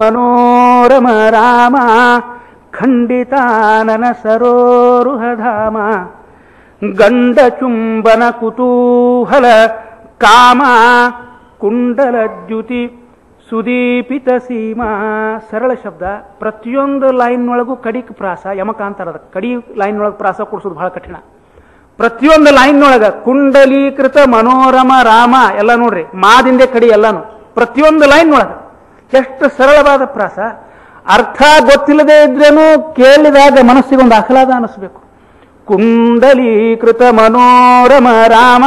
ಮನೋರಮ ರಾಮ ಖಂಡಿತಾನನ ಸರೋರುಹಧಾಮ ಗಂಡ ಚುಂಬನ ಕುತೂಹಲ ಕಾಮ ಕುಂಡಲದ್ಯುತಿ ಸುದೀಪಿತ ಸೀಮಾ ಸರಳ ಶಬ್ದ ಪ್ರತಿಯೊಂದು ಲೈನ್ ಒಳಗೂ ಕಡಿಕ್ ಪ್ರಾಸ ಯಮಕಾಂತರದ ಕಡಿ ಲೈನ್ ಒಳಗೆ ಪ್ರಾಸ ಕೊಡಿಸೋದು ಬಹಳ ಕಠಿಣ ಪ್ರತಿಯೊಂದು ಲೈನ್ ಒಳಗ ಕುಂಡಲೀಕೃತ ಮನೋರಮ ರಾಮ ಎಲ್ಲ ನೋಡ್ರಿ ಮಾದಿಂದೆ ಕಡಿ ಎಲ್ಲಾನು ಪ್ರತಿಯೊಂದು ಲೈನ್ ಒಳಗ ಎಷ್ಟು ಸರಳವಾದ ಪ್ರಾಸ ಅರ್ಥ ಗೊತ್ತಿಲ್ಲದೆ ಇದ್ರೇನು ಕೇಳಿದಾಗ ಮನಸ್ಸಿಗೆ ಒಂದು ಆಹ್ಲಾದ ಅನಿಸ್ಬೇಕು ಕುಂಡಲೀಕೃತ ಮನೋರಮ ರಾಮ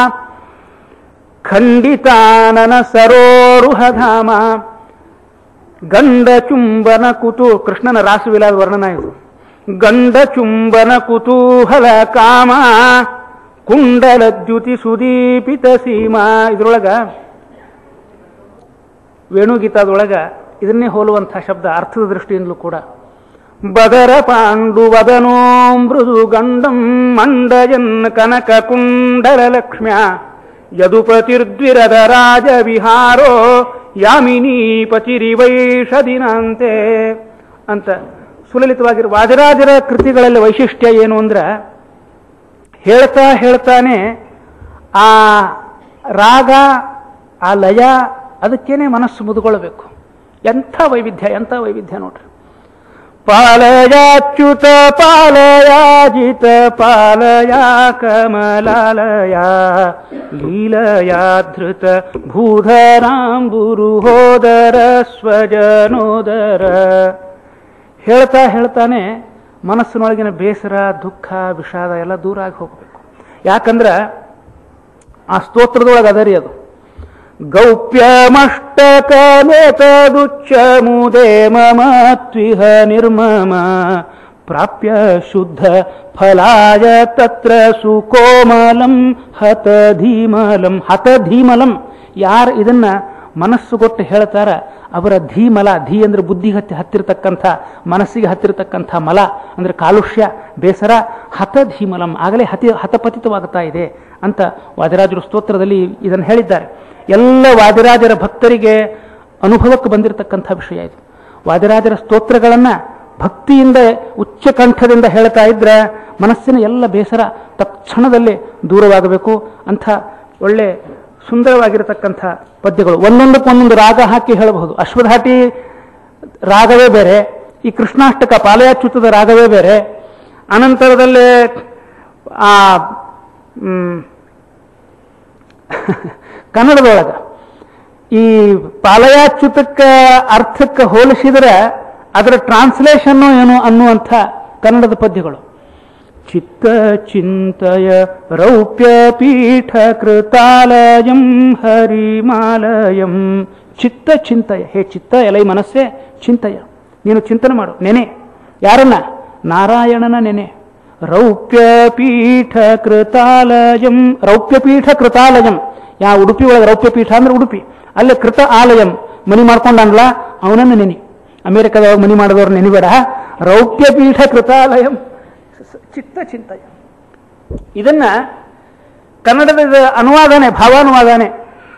ಖಂಡಿತಾನನ ಸರೋರುಹಧಾಮ ಗಂಡ ಚುಂಬನ ಕುತು ಕೃಷ್ಣನ ರಾಸವಿಲಾದ ವರ್ಣನ ಇದು ಗಂಡ ಚುಂಬನ ಕುತೂಹಲ ಕಾಮ ಕುಂಡಲ ದ್ಯುತಿ ಸುದೀಪಿತ ಸೀಮಾ ಇದ್ರೊಳಗ ವೇಣುಗೀತಾದೊಳಗ ಇದನ್ನೇ ಹೋಲುವಂತಹ ಶಬ್ದ ಅರ್ಥದ ದೃಷ್ಟಿಯಿಂದಲೂ ಕೂಡ ಬದರ ಪಾಂಡು ವದನೋ ಮೃದು ಗಂಡಂ ಮಂಡಯನ್ ಕನಕ ಕುಂಡಲ ಲಕ್ಷ್ಮ್ಯ ಯದುಪತಿರ್ದ್ವಿರದ ರಾಜ ವಿಹಾರೋ ಯಾಮಿನಿ ಪತಿರಿವೈಷದಿನಂತೆ ಅಂತ ಸುಲಲಿತವಾಗಿರುವ ವಾದಿರಾಜರ ಕೃತಿಗಳಲ್ಲಿ ವೈಶಿಷ್ಟ್ಯ ಏನು ಅಂದ್ರೆ ಹೇಳ್ತಾ ಹೇಳ್ತಾನೆ ಆ ರಾಗ ಆ ಲಯ ಅದಕ್ಕೇನೆ ಮನಸ್ಸು ಮುದುಗೊಳ್ಳಬೇಕು ಎಂಥ ವೈವಿಧ್ಯ ಎಂಥ ವೈವಿಧ್ಯ ನೋಡ್ರಿ ಪಾಲಯಾಚ್ಯುತ ಪಾಲಯಾಜಿತ ಪಾಲಯ ಕಮಲಾಲಯ ಲೀಲಯಾಧೃತ ಭೂಧರಾಂಬುರು ಹೋದರ ಸ್ವಜನೋದರ ಹೇಳ್ತಾ ಹೇಳ್ತಾನೆ ಮನಸ್ಸಿನೊಳಗಿನ ಬೇಸರ ದುಃಖ ವಿಷಾದ ಎಲ್ಲ ದೂರ ಆಗಿ ಹೋಗಬೇಕು ಯಾಕಂದ್ರೆ ಆ ಸ್ತೋತ್ರದೊಳಗೆ ಅದರಿ ಅದು ಗೌಪ್ಯಮಷ್ಟಕಮೇತದುಚ್ಚ ಮುದೇ ಮಮ ತ್ವಿಹ ನಿರ್ಮಮ ಪ್ರಾಪ್ಯ ಶುದ್ಧ ಫಲಾಯ ತತ್ರ ಸುಕೋಮಲಂ ಹತ ಧೀಮಲಂ ಹತ ಧೀಮಲಂ ಯಾರು ಇದನ್ನ ಮನಸ್ಸು ಕೊಟ್ಟು ಹೇಳ್ತಾರ ಅವರ ಧೀಮಲ ಧೀ ಅಂದ್ರೆ ಬುದ್ಧಿಗೆ ಹತ್ತಿ ಹತ್ತಿರತಕ್ಕಂಥ ಮನಸ್ಸಿಗೆ ಹತ್ತಿರತಕ್ಕಂಥ ಮಲ ಅಂದ್ರೆ ಕಾಲುಷ್ಯ ಬೇಸರ ಹತ ಧೀಮಲಂ ಆಗಲೇ ಹತಿ ಹತಪತಿತವಾಗ್ತಾ ಇದೆ ಅಂತ ವಾದಿರಾಜರು ಸ್ತೋತ್ರದಲ್ಲಿ ಇದನ್ನು ಹೇಳಿದ್ದಾರೆ ಎಲ್ಲ ವಾದಿರಾಜರ ಭಕ್ತರಿಗೆ ಅನುಭವಕ್ಕೆ ಬಂದಿರತಕ್ಕಂಥ ವಿಷಯ ಇದು ವಾದಿರಾಜರ ಸ್ತೋತ್ರಗಳನ್ನ ಭಕ್ತಿಯಿಂದ ಉಚ್ಚ ಕಂಠದಿಂದ ಹೇಳ್ತಾ ಇದ್ರೆ ಮನಸ್ಸಿನ ಎಲ್ಲ ಬೇಸರ ತಕ್ಷಣದಲ್ಲಿ ದೂರವಾಗಬೇಕು ಅಂಥ ಒಳ್ಳೆ ಸುಂದರವಾಗಿರತಕ್ಕಂಥ ಪದ್ಯಗಳು ಒಂದೊಂದಕ್ಕೆ ಒಂದೊಂದು ರಾಗ ಹಾಕಿ ಹೇಳಬಹುದು ಅಶ್ವಧಾಟಿ ರಾಗವೇ ಬೇರೆ ಈ ಕೃಷ್ಣಾಷ್ಟಕ ಪಾಲಯಾಚ್ಯುತದ ರಾಗವೇ ಬೇರೆ ಅನಂತರದಲ್ಲೇ ಆ ಮ್, ಕನ್ನಡದೊಳಗ ಈ ಪಾಲಯಾಚ್ಯುತಕ್ಕ ಅರ್ಥಕ್ಕೆ ಹೋಲಿಸಿದರೆ ಅದರ ಟ್ರಾನ್ಸ್ಲೇಷನ್ನು ಏನು ಅನ್ನುವಂಥ ಕನ್ನಡದ ಪದ್ಯಗಳು ಚಿತ್ತ ಚಿಂತಯ ರೌಪ್ಯ ಪೀಠ ಕೃತಾಲಯಂ ಹರಿಮಾಲಯಂ ಚಿತ್ತ ಚಿಂತಯ ಹೇ ಚಿತ್ತ ಎಲೈ ಮನಸ್ಸೇ ಚಿಂತಯ ನೀನು ಚಿಂತನೆ ಮಾಡು ನೆನೆ ಯಾರನ್ನ ನಾರಾಯಣನ ನೆನೆ ರೌಪ್ಯ ಪೀಠ ಕೃತಾಲಯಂ ರೌಪ್ಯ ಪೀಠ ಕೃತಾಲಯಂ ಯಾ ಉಡುಪಿ ಒಳಗೆ ರೌಪ್ಯ ಪೀಠ ಅಂದ್ರೆ ಉಡುಪಿ ಅಲ್ಲೇ ಕೃತ ಆಲಯಂ ಮನಿ ಮಾಡ್ಕೊಂಡನ್ಲ ಅವನನ್ನು ನೆನೆ ಅಮೆರಿಕದೊಳಗೆ ಮನಿ ಮಾಡಿದವ್ರು ನೆನಿಬೇಡ ರೌಪ್ಯ ಪೀಠ ಕೃತಾಲಯಂ ಸ- ಚಿತ್ತ ಚಿಂತಯ ಇದನ್ನ ಕನ್ನಡದ ಅನುವಾದನೆ ಭಾವಾನುವಾದನೆ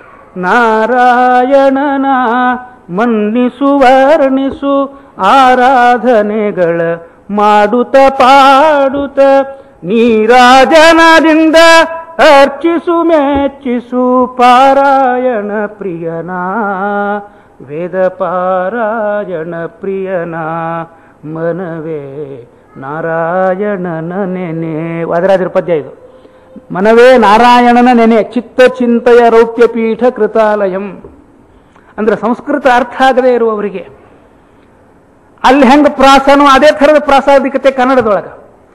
ನಾರಾಯಣನ ಮನ್ನಿಸು ವರ್ಣಿಸು ಆರಾಧನೆಗಳ ಮಾಡುತ್ತ ಪಾಡುತ್ತ ನೀರಾಜನದಿಂದ ಅರ್ಚಿಸು ಮೆಚ್ಚಿಸು ಪಾರಾಯಣ ಪ್ರಿಯನ ವೇದ ಪಾರಾಯಣ ಪ್ರಿಯನ ಮನವೇ ನಾರಾಯಣನ ನೆನೆ ವಾದರಾಜರ ಪದ್ಯ ಇದು ಮನವೇ ನಾರಾಯಣನ ನೆನೆ ಚಿತ್ತ ಚಿಂತೆಯ ರೌಪ್ಯ ಪೀಠ ಕೃತಾಲಯಂ ಅಂದ್ರೆ ಸಂಸ್ಕೃತ ಅರ್ಥ ಆಗದೇ ಇರುವವರಿಗೆ ಅಲ್ಲಿ ಹೆಂಗ ಪ್ರಾಸನೋ ಅದೇ ಥರದ ಪ್ರಾಸಾದಿಕತೆ ಕನ್ನಡದೊಳಗ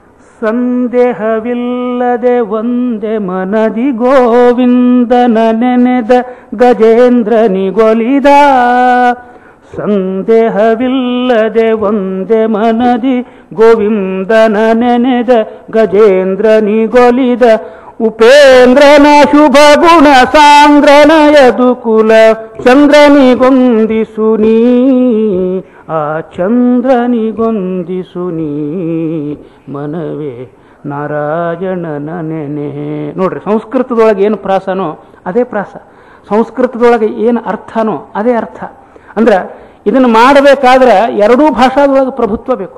ಸಂದೇಹವಿಲ್ಲದೆ ಒಂದೇ ಮನದಿ ಗೋವಿಂದನ ನೆನೆದ ಗಜೇಂದ್ರನಿಗೊಲಿದ ಸಂದೇಹವಿಲ್ಲದೆ ಒಂದೇ ಮನದಿ ಗೋವಿಂದನ ನೆನೆದ ಗಜೇಂದ್ರನಿಗೊಲಿದ ಉಪೇಂದ್ರನ ಶುಭ ಗುಣ ಸಾಂದ್ರನ ಯದುಕುಲ ಚಂದ್ರನಿಗೊಂದಿಸು ನೀ ಆ ಚಂದ್ರನಿಗೊಂದಿಸು ನೀ ಮನವೇ ನಾರಾಯಣನ ನೆನೆ ನೋಡ್ರಿ ಸಂಸ್ಕೃತದೊಳಗೆ ಏನು ಪ್ರಾಸನೋ ಅದೇ ಪ್ರಾಸ ಸಂಸ್ಕೃತದೊಳಗೆ ಏನು ಅರ್ಥನೋ ಅದೇ ಅರ್ಥ ಅಂದ್ರೆ ಇದನ್ನು ಮಾಡಬೇಕಾದ್ರೆ ಎರಡೂ ಭಾಷಾದೊಳಗೆ ಪ್ರಭುತ್ವ ಬೇಕು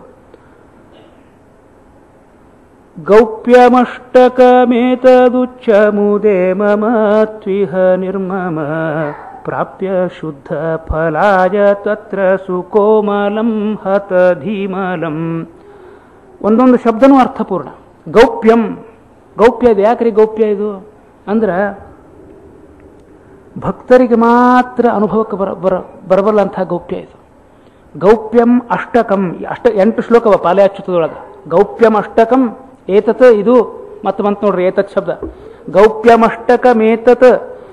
ಗೌಪ್ಯಮಷ್ಟಕಮೇತದುಚ್ಚ ಮುದೆ ಮಮ ತ್ವಿಹ ನಿರ್ಮಮ ಪ್ರಾಪ್ಯ ಶುದ್ಧ ಫಲಾಯ ತತ್ರ ಸುಕೋಮಲಂ ಹತ ಧೀಮಲಂ ಒಂದೊಂದು ಶಬ್ದನೂ ಅರ್ಥಪೂರ್ಣ ಗೌಪ್ಯಂ ಗೌಪ್ಯ ಇದು ಯಾಕ್ರಿ ಗೌಪ್ಯ ಇದು ಅಂದ್ರೆ ಭಕ್ತರಿಗೆ ಮಾತ್ರ ಅನುಭವಕ್ಕೆ ಬರ ಬರ ಬರಬಲ್ಲಂಥ ಗೌಪ್ಯ ಇದು ಗೌಪ್ಯಂ ಅಷ್ಟಕಂ ಅಷ್ಟ ಎಂಟು ಶ್ಲೋಕವ ಪಾಲಯಾಚ್ಯುತದೊಳಗೆ ಗೌಪ್ಯಂ ಅಷ್ಟಕಂ ಏತತ್ ಇದು ಮತ್ತೆ ಬಂತು ನೋಡ್ರಿ ಏತತ್ ಶಬ್ದ ಗೌಪ್ಯಮಷ್ಟಕಮೇತತ್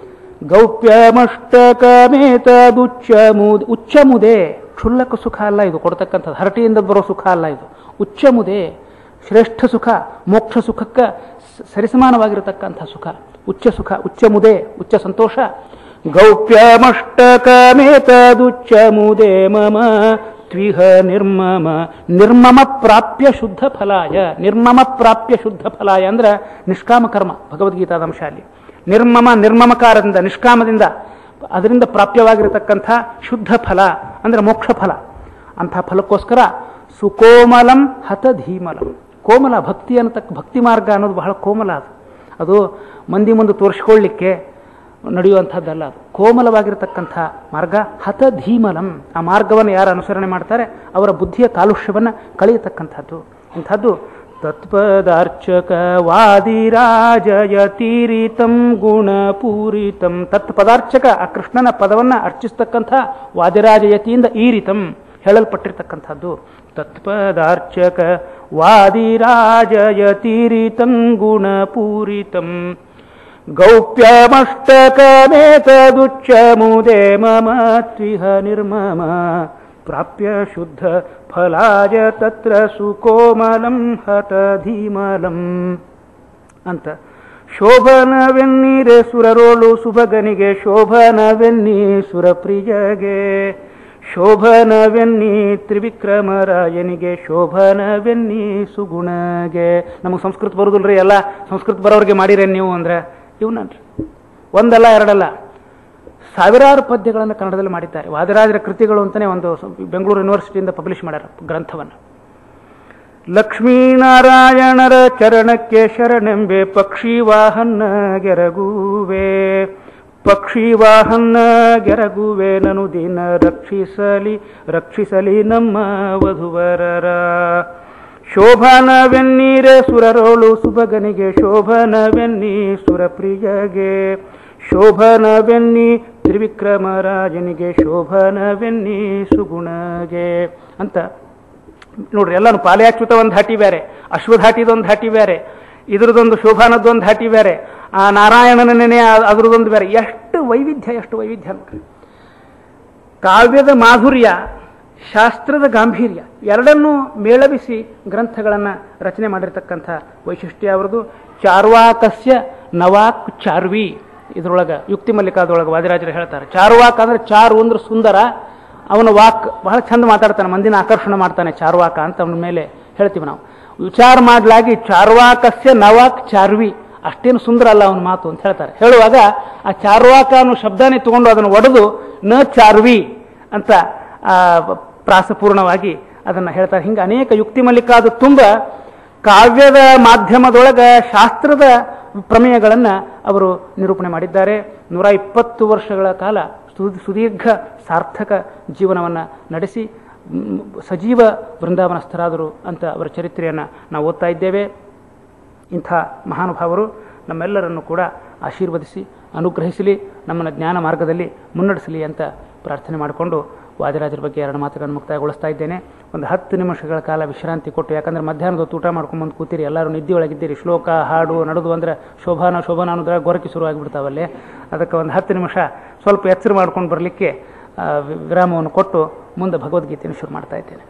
ಗೌಪ್ಯಮಷ್ಟಕಮೇತದುಚ್ಚ ಮುದೆ ಉಚ್ಚ ಮುದೆ ಕ್ಷುಲ್ಲಕ ಸುಖ ಅಲ್ಲ ಇದು ಕೊಡ್ತಕ್ಕಂಥದ್ದು ಹರಟಿಯಿಂದ ಬರೋ ಸುಖ ಅಲ್ಲ ಇದು ಉಚ್ಚ ಮುದೆ ಶ್ರೇಷ್ಠ ಸುಖ ಮೋಕ್ಷ ಸುಖಕ್ಕೆ ಸ- ಸರಿಸಮಾನವಾಗಿರತಕ್ಕಂಥ ಸುಖ ಉಚ್ಚ ಸುಖ ಉಚ್ಚ ಮುದೆ ಉಚ್ಚ ಸಂತೋಷ ಗೌಪ್ಯಮಷ್ಟಕಮೇತದುಚ್ಚ ಮುದೆ ಮಮ ತ್ವಿಹ ನಿರ್ಮಮ ನಿರ್ಮಮ ಪ್ರಾಪ್ಯ ಶುದ್ಧ ಫಲಾಯ ನಿರ್ಮಮ ಪ್ರಾಪ್ಯ ಶುದ್ಧ ಫಲಾಯ ಅಂದ್ರೆ ನಿಷ್ಕಾಮ ಕರ್ಮ ಭಗವದ್ಗೀತಾದ ಅಂಶ ಅಲ್ಲಿ ನಿರ್ಮಮ ನಿರ್ಮಮಕಾರದಿಂದ ನಿಷ್ಕಾಮದಿಂದ ಅದರಿಂದ ಪ್ರಾಪ್ಯವಾಗಿರತಕ್ಕಂಥ ಶುದ್ಧ ಫಲ ಅಂದ್ರೆ ಮೋಕ್ಷ ಫಲ ಅಂಥ ಫಲಕ್ಕೋಸ್ಕರ ಸುಕೋಮಲಂ ಹತ ಧೀಮಲಂ ಕೋಮಲ ಭಕ್ತಿ ಅನ್ನತಕ್ಕ ಭಕ್ತಿ ಮಾರ್ಗ ಅನ್ನೋದು ಬಹಳ ಕೋಮಲ ಅದು ಅದು ಮಂದಿ ಮುಂದೆ ತೋರಿಸ್ಕೊಳ್ಳಿಕ್ಕೆ ನಡೆಯುವಂಥದ್ದಲ್ಲ ಅದು ಕೋಮಲವಾಗಿರತಕ್ಕಂಥ ಮಾರ್ಗ ಹತ ಧೀಮಲಂ ಆ ಮಾರ್ಗವನ್ನು ಯಾರು ಅನುಸರಣೆ ಮಾಡ್ತಾರೆ ಅವರ ಬುದ್ಧಿಯ ಕಾಲುಷ್ಯವನ್ನು ಕಳೆಯತಕ್ಕಂಥದ್ದು ಇಂಥದ್ದು ತತ್ಪದಾರ್ಚಕ ವಾದಿರಾಜಯತೀರಿತಂ ಗುಣಪೂರಿತಂ ತತ್ಪದಾರ್ಚಕ ಆ ಕೃಷ್ಣನ ಪದವನ್ನು ಅರ್ಚಿಸ್ತಕ್ಕಂಥ ವಾದಿರಾಜಯತಿಯಿಂದ ಈರಿತಂ ಹೇಳಲ್ಪಟ್ಟಿರ್ತಕ್ಕಂಥದ್ದು ತತ್ಪದಾರ್ಚಕ ವಾದಿರಾಜಯತೀರಿತಂ ಗುಣಪೂರಿತಂ ಗೌಪ್ಯಮಷ್ಟಕಮೇತದುಚ್ಚ ಮುದೆ ಮಮ ತ್ವಿಹ ನಿರ್ಮಮ ಪ್ರಾಪ್ಯ ಶುದ್ಧ ಫಲಾಯ ತತ್ರ ಸುಕೋಮಲಂ ಹತ ಧೀಮಲಂ ಅಂತ ಶೋಭನವೆನ್ನೀರೆ ಸುರರೋಳು ಸುಭಗನಿಗೆ ಶೋಭನವೆನ್ನಿ ಸುರಪ್ರಿಯಗೆ ಶೋಭನವೆನ್ನಿ ತ್ರಿವಿಕ್ರಮರಾಯನಿಗೆ ಶೋಭನವೆನ್ನಿ ಸುಗುಣಗೆ ನಮಗೆ ಸಂಸ್ಕೃತ ಬರೋದಿಲ್ರಿ ಎಲ್ಲ ಸಂಸ್ಕೃತ ಬರೋರಿಗೆ ಮಾಡಿರೇನು ನೀವು ಅಂದ್ರೆ ಇವನನ್ರಿ ಒಂದಲ್ಲ ಎರಡಲ್ಲ ಸಾವಿರಾರು ಪದ್ಯಗಳನ್ನು ಕನ್ನಡದಲ್ಲಿ ಮಾಡಿದ್ದಾರೆ ವಾದಿರಾಜರ ಕೃತಿಗಳು ಅಂತಲೇ ಒಂದು ಸ- ಬೆಂಗಳೂರು ಯೂನಿವರ್ಸಿಟಿಯಿಂದ ಪಬ್ಲಿಷ್ ಮಾಡ್ಯಾರ ಗ್ರಂಥವನ್ನು ಲಕ್ಷ್ಮೀನಾರಾಯಣರ ಚರಣಕ್ಕೆ ಶರಣೆಂಬೆ ಪಕ್ಷಿ ವಾಹನ ಗೆರಗುವೆ ಪಕ್ಷಿ ವಾಹನ ಗೆರಗುವೆ ನನು ದಿನ ರಕ್ಷಿಸಲಿ ರಕ್ಷಿಸಲಿ ನಮ್ಮ ವಧುವರರ ಶೋಭನವೆನ್ನೀರೆ ಸುರರೋಳು ಸುಭಗನಿಗೆ ಶೋಭನವೆನ್ನಿ ಸುರಪ್ರಿಯಗೆ ಶೋಭನವೆನ್ನಿ ತ್ರಿವಿಕ್ರಮರಾಜನಿಗೆ ಶೋಭನವೆನ್ನಿ ಸುಗುಣಗೆ ಅಂತ ನೋಡ್ರಿ ಎಲ್ಲಾನು ಪಾಲಯಾಚ್ಯುತ ಒಂದು ಧಾಟಿ ಬೇರೆ ಅಶ್ವಧಾಟಿದೊಂದು ಧಾಟಿ ಬೇರೆ ಇದ್ರದೊಂದು ಶೋಭಾನದೊಂದು ಧಾಟಿ ಬೇರೆ ಆ ನಾರಾಯಣನ ನೆನೆ ಅ- ಅದ್ರದೊಂದು ಬೇರೆ ಎಷ್ಟು ವೈವಿಧ್ಯ ಎಷ್ಟು ವೈವಿಧ್ಯ ನೋಡ್ರಿ ಕಾವ್ಯದ ಮಾಧುರ್ಯ ಶಾಸ್ತ್ರದ ಗಾಂಭೀರ್ಯ ಎರಡನ್ನೂ ಮೇಳವಿಸಿ ಗ್ರಂಥಗಳನ್ನು ರಚನೆ ಮಾಡಿರ್ತಕ್ಕಂಥ ವೈಶಿಷ್ಟ್ಯ ಅವರದು ಚಾರ್ವಾಕಸ್ಯ ನವಾಕ್ ಚಾರ್ವಿ ಇದ್ರೊಳಗೆ ಯುಕ್ತಿ ಮಲ್ಲಿಕಾದೊಳಗೆ ವಾದಿರಾಜರು ಹೇಳ್ತಾರೆ ಚಾರ್ವಾಕ್ ಅಂದ್ರೆ ಚಾರು ಅಂದ್ರೆ ಸುಂದರ ಅವನ ವಾಕ್ ಬಹಳ ಚಂದ ಮಾತಾಡ್ತಾನೆ ಮಂದಿನ ಆಕರ್ಷಣೆ ಮಾಡ್ತಾನೆ ಚಾರ್ವಾಕ ಅಂತ ಅವನ ಮೇಲೆ ಹೇಳ್ತೀವಿ ನಾವು ವಿಚಾರ ಮಾಡಲಾಗಿ ಚಾರ್ವಾಕಸ್ಯ ನವಾಕ್ ಚಾರ್ವಿ ಅಷ್ಟೇನು ಸುಂದರ ಅಲ್ಲ ಅವನ ಮಾತು ಅಂತ ಹೇಳ್ತಾರೆ ಹೇಳುವಾಗ ಆ ಚಾರ್ವಾಕ ಅನ್ನೋ ಶಬ್ದನೇ ತಗೊಂಡು ಅದನ್ನು ಒಡೆದು ನ ಚಾರ್ವಿ ಅಂತ ಆ, ಪ್ರಾಸಪೂರ್ಣವಾಗಿ ಅದನ್ನು ಹೇಳ್ತಾರೆ ಹಿಂಗೆ ಅನೇಕ ಯುಕ್ತಿ ಮಲ್ಲಿಕಾದ ತುಂಬ ಕಾವ್ಯದ ಮಾಧ್ಯಮದೊಳಗೆ ಶಾಸ್ತ್ರದ ಪ್ರಮೇಯಗಳನ್ನು ಅವರು ನಿರೂಪಣೆ ಮಾಡಿದ್ದಾರೆ ನೂರ ಇಪ್ಪತ್ತು ವರ್ಷಗಳ ಕಾಲ ಸು- ಸುದೀರ್ಘ ಸಾರ್ಥಕ ಜೀವನವನ್ನು ನಡೆಸಿ ಮ್, ಸಜೀವ ಬೃಂದಾವನಸ್ಥರಾದರು ಅಂತ ಅವರ ಚರಿತ್ರೆಯನ್ನು ನಾವು ಓದ್ತಾ ಇದ್ದೇವೆ ಇಂಥ ಮಹಾನುಭಾವರು ನಮ್ಮೆಲ್ಲರನ್ನು ಕೂಡ ಆಶೀರ್ವದಿಸಿ ಅನುಗ್ರಹಿಸಲಿ ನಮ್ಮನ್ನು ಜ್ಞಾನ ಮಾರ್ಗದಲ್ಲಿ ಮುನ್ನಡೆಸಲಿ ಅಂತ ಪ್ರಾರ್ಥನೆ ಮಾಡಿಕೊಂಡು ವಾದಿರಾಜರ ಬಗ್ಗೆ ಎರಡು ಮಾತುಗಳನ್ನು ಮುಕ್ತಾಯಗೊಳಿಸ್ತಾ ಇದ್ದೇನೆ ಒಂದು ಹತ್ತು ನಿಮಿಷಗಳ ಕಾಲ ವಿಶ್ರಾಂತಿ ಕೊಟ್ಟು ಯಾಕಂದ್ರೆ ಮಧ್ಯಾಹ್ನದ ಹೊತ್ತು ಊಟ ಮಾಡ್ಕೊಂಬಂದು ಕೂತೀರಿ ಎಲ್ಲರೂ ನಿದ್ದೆಯೊಳಗಿದ್ದೀರಿ ಶ್ಲೋಕ ಹಾಡು ನಡೆದು ಅಂದ್ರೆ ಶೋಭಾನ ಶೋಭಾನ ಅನ್ನೋದ್ರ ಗೊರಕೆ ಶುರುವಾಗಿಬಿಡ್ತಾವಲ್ಲೇ ಅದಕ್ಕೆ ಒಂದು ಹತ್ತು ನಿಮಿಷ ಸ್ವಲ್ಪ ಎಚ್ಚರ ಮಾಡ್ಕೊಂಡು ಬರಲಿಕ್ಕೆ ವಿರಾಮವನ್ನು ಕೊಟ್ಟು ಮುಂದೆ ಭಗವದ್ಗೀತೆಯನ್ನು ಶುರು ಮಾಡ್ತಾ ಇದ್ದೇನೆ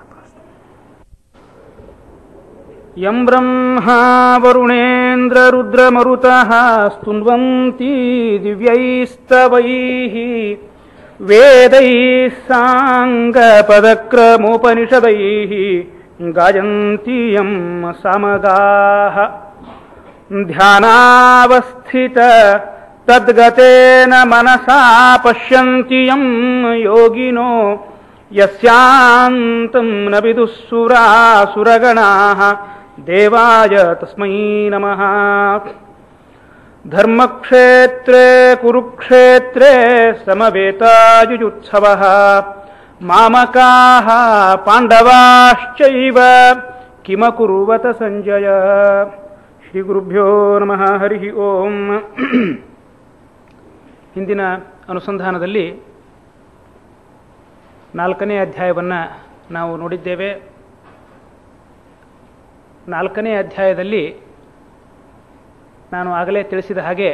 ಯಂ ಬ್ರಹ್ಮಾ ವರುಣೇಂದ್ರ ರುದ್ರಮರುತಃ ಸ್ತುನ್ವಂತಿ ದಿವ್ಯೈಸ್ತವೈಃ ವೇದೈः ಸಾङ्गपदक्रमोपनिषदैः गायन्ति यं समगाः ध्यानावस्थित तद्गतेन मनसा पश्यन्ति यं योगिनो ಯಸ್ಯಾಂತಂ ನ ವಿದುಃಸುರಾಸುರಗಣಾಃ ದೇವಾಯ ತಸ್ಮೈ ನಮಃ ಧರ್ಮಕ್ಷೇತ್ರೇ ಕುರುಕ್ಷೇತ್ರೇ ಸಮವೇತಾಯುಜುತ್ಸವಃ ಮಾಮಕಾಃ ಪಾಂಡವಾಶ್ಚೈವ ಕಿಮಕುರ್ವತ ಸಂಜಯ ಶ್ರೀ ಗುರುಭ್ಯೋ ನಮಃ ಹರಿ ಓಂ ಹಿಂದಿನ ಅನುಸಂಧಾನದಲ್ಲಿ ನಾಲ್ಕನೇ ಅಧ್ಯಾಯವನ್ನು ನಾವು ನೋಡಿದ್ದೇವೆ ನಾಲ್ಕನೇ ಅಧ್ಯಾಯದಲ್ಲಿ ನಾನು ಆಗಲೇ ತಿಳಿಸಿದ ಹಾಗೆ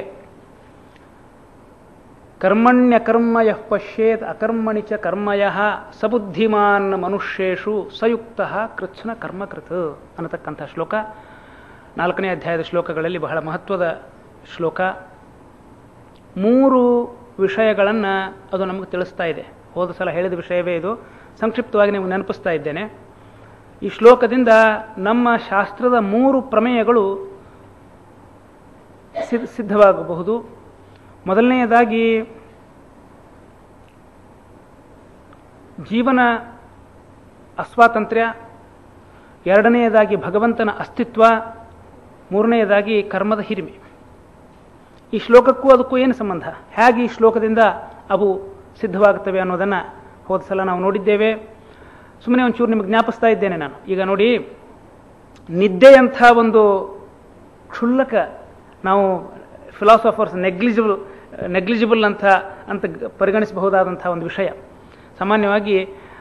ಕರ್ಮಣ್ಯ ಕರ್ಮ ಯಃ ಪಶ್ಯೇತ್ ಅಕರ್ಮಣಿ ಚ ಕರ್ಮಯ ಸಬುದ್ಧಿಮಾನ್ ಮನುಷ್ಯೇಷು ಸಯುಕ್ತ ಕೃತ್ಸ್ನ ಕರ್ಮಕೃತ್ ಅನ್ನತಕ್ಕಂಥ ಶ್ಲೋಕ ನಾಲ್ಕನೇ ಅಧ್ಯಾಯದ ಶ್ಲೋಕಗಳಲ್ಲಿ ಬಹಳ ಮಹತ್ವದ ಶ್ಲೋಕ ಮೂರು ವಿಷಯಗಳನ್ನು ಅದು ನಮಗೆ ತಿಳಿಸ್ತಾ ಇದೆ ಹೋದ ಸಲ ಹೇಳಿದ ವಿಷಯವೇ ಇದು ಸಂಕ್ಷಿಪ್ತವಾಗಿ ನೀವು ನೆನಪಿಸ್ತಾ ಇದ್ದೇನೆ ಈ ಶ್ಲೋಕದಿಂದ ನಮ್ಮ ಶಾಸ್ತ್ರದ ಮೂರು ಪ್ರಮೇಯಗಳು ಸಿದ್ಧ ಸಿದ್ಧವಾಗಬಹುದು ಮೊದಲನೆಯದಾಗಿ ಜೀವನ ಅಸ್ವಾತಂತ್ರ್ಯ ಎರಡನೆಯದಾಗಿ ಭಗವಂತನ ಅಸ್ತಿತ್ವ ಮೂರನೆಯದಾಗಿ ಕರ್ಮದ ಹಿರಿಮೆ ಈ ಶ್ಲೋಕಕ್ಕೂ ಅದಕ್ಕೂ ಏನು ಸಂಬಂಧ ಹೇಗೆ ಈ ಶ್ಲೋಕದಿಂದ ಅವು ಸಿದ್ಧವಾಗುತ್ತವೆ ಅನ್ನೋದನ್ನು ಹೋದ ಸಲ ನಾವು ನೋಡಿದ್ದೇವೆ ಸುಮ್ಮನೆ ಒಂಚೂರು ನಿಮಗೆ ಜ್ಞಾಪಿಸ್ತಾ ಇದ್ದೇನೆ ನಾನು ಈಗ ನೋಡಿ ನಿದ್ದೆಯಂಥ ಒಂದು ಕ್ಷುಲ್ಲಕ ನಾವು ಫಿಲಾಸಫರ್ಸ್ ನೆಗ್ಲಿಜಿಬಲ್ ನೆಗ್ಲಿಜಿಬಲ್ ಅಂತ ಅಂತ ಪರಿಗಣಿಸಬಹುದಾದಂಥ ಒಂದು ವಿಷಯ ಸಾಮಾನ್ಯವಾಗಿ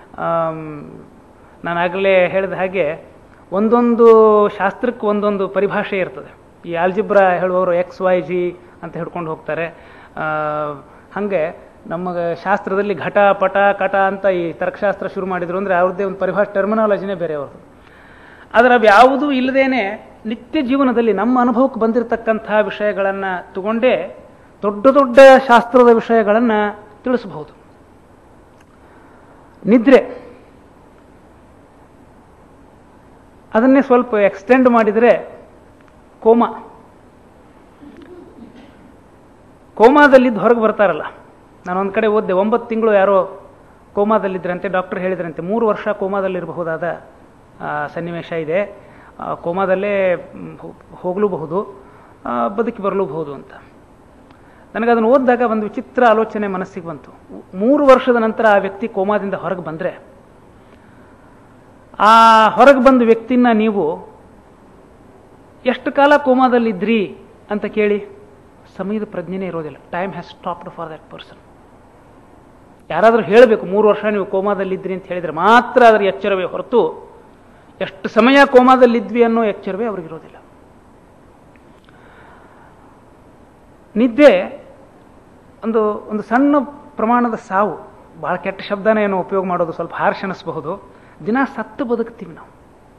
ನಾನು ಆಗಲೇ ಹೇಳಿದ ಹಾಗೆ ಒಂದೊಂದು ಶಾಸ್ತ್ರಕ್ಕೆ ಒಂದೊಂದು ಪರಿಭಾಷೆ ಇರ್ತದೆ ಈ ಆಲ್ಜಿಬ್ರ ಹೇಳುವವರು ಎಕ್ಸ್ ವೈ ಜಿ ಅಂತ ಹಿಡ್ಕೊಂಡು ಹೋಗ್ತಾರೆ ಹಾಗೆ ನಮ್ಮ ಶಾಸ್ತ್ರದಲ್ಲಿ ಘಟ ಪಟ ಕಟ ಅಂತ ಈ ತರ್ಕಶಾಸ್ತ್ರ ಶುರು ಮಾಡಿದ್ರು ಅಂದರೆ ಅವ್ರದ್ದೇ ಒಂದು ಪರಿಭಾಷೆ ಟರ್ಮಿನಾಲಜಿನೇ ಬೇರೆ ಅವ್ರದ್ದು ಆದರೆ ಅವು ಯಾವುದೂ ಇಲ್ಲದೇನೆ ನಿತ್ಯ ಜೀವನದಲ್ಲಿ ನಮ್ಮ ಅನುಭವಕ್ಕೆ ಬಂದಿರತಕ್ಕಂಥ ವಿಷಯಗಳನ್ನು ತಗೊಂಡೇ ದೊಡ್ಡ ದೊಡ್ಡ ಶಾಸ್ತ್ರದ ವಿಷಯಗಳನ್ನು ತಿಳಿಸಬಹುದು ನಿದ್ರೆ ಅದನ್ನೇ ಸ್ವಲ್ಪ ಎಕ್ಸ್ಟೆಂಡ್ ಮಾಡಿದರೆ ಕೋಮಾ ಕೋಮಾದಲ್ಲಿದ್ದು ಹೊರಗೆ ಬರ್ತಾರಲ್ಲ ನಾನು ಒಂದು ಕಡೆ ಓದಿದೆ ಒಂಬತ್ತು ತಿಂಗಳು ಯಾರೋ ಕೋಮಾದಲ್ಲಿದ್ದರಂತೆ ಡಾಕ್ಟರ್ ಹೇಳಿದ್ರಂತೆ ಮೂರು ವರ್ಷ ಕೋಮಾದಲ್ಲಿರಬಹುದಾದ ಸನ್ನಿವೇಶ ಇದೆ ಕೋಮಾದಲ್ಲೇ ಹೋಗಲೂಬಹುದು ಬದುಕಿ ಬರಲೂಬಹುದು ಅಂತ ನನಗದನ್ನು ಓದಿದಾಗ ಒಂದು ವಿಚಿತ್ರ ಆಲೋಚನೆ ಮನಸ್ಸಿಗೆ ಬಂತು ಮೂರು ವರ್ಷದ ನಂತರ ಆ ವ್ಯಕ್ತಿ ಕೋಮಾದಿಂದ ಹೊರಗೆ ಬಂದರೆ ಆ ಹೊರಗೆ ಬಂದ ವ್ಯಕ್ತಿನ ನೀವು ಎಷ್ಟು ಕಾಲ ಕೋಮಾದಲ್ಲಿದ್ರಿ ಅಂತ ಕೇಳಿ ಸಮಯದ ಪ್ರಜ್ಞೆನೇ ಇರೋದಿಲ್ಲ time has stopped for that person ಯಾರಾದರೂ ಹೇಳಬೇಕು ಮೂರು ವರ್ಷ ನೀವು ಕೋಮಾದಲ್ಲಿದ್ರಿ ಅಂತ ಹೇಳಿದರೆ ಮಾತ್ರ ಅದರ ಎಚ್ಚರವೇ ಹೊರತು ಎಷ್ಟು ಸಮಯ ಕೋಮಾದಲ್ಲಿದ್ವಿ ಅನ್ನೋ ಎಚ್ಚರವೇ ಅವ್ರಿಗಿರೋದಿಲ್ಲ ನಿದ್ದೆ ಒಂದು ಒಂದು ಸಣ್ಣ ಪ್ರಮಾಣದ ಸಾವು ಬಹಳ ಕೆಟ್ಟ ಶಬ್ದನ ಏನೋ ಉಪಯೋಗ ಮಾಡೋದು ಸ್ವಲ್ಪ ಹಾರ್ಷ್ ಅನಿಸಬಹುದು ದಿನ ಸತ್ತು ಬದುಕ್ತೀವಿ ನಾವು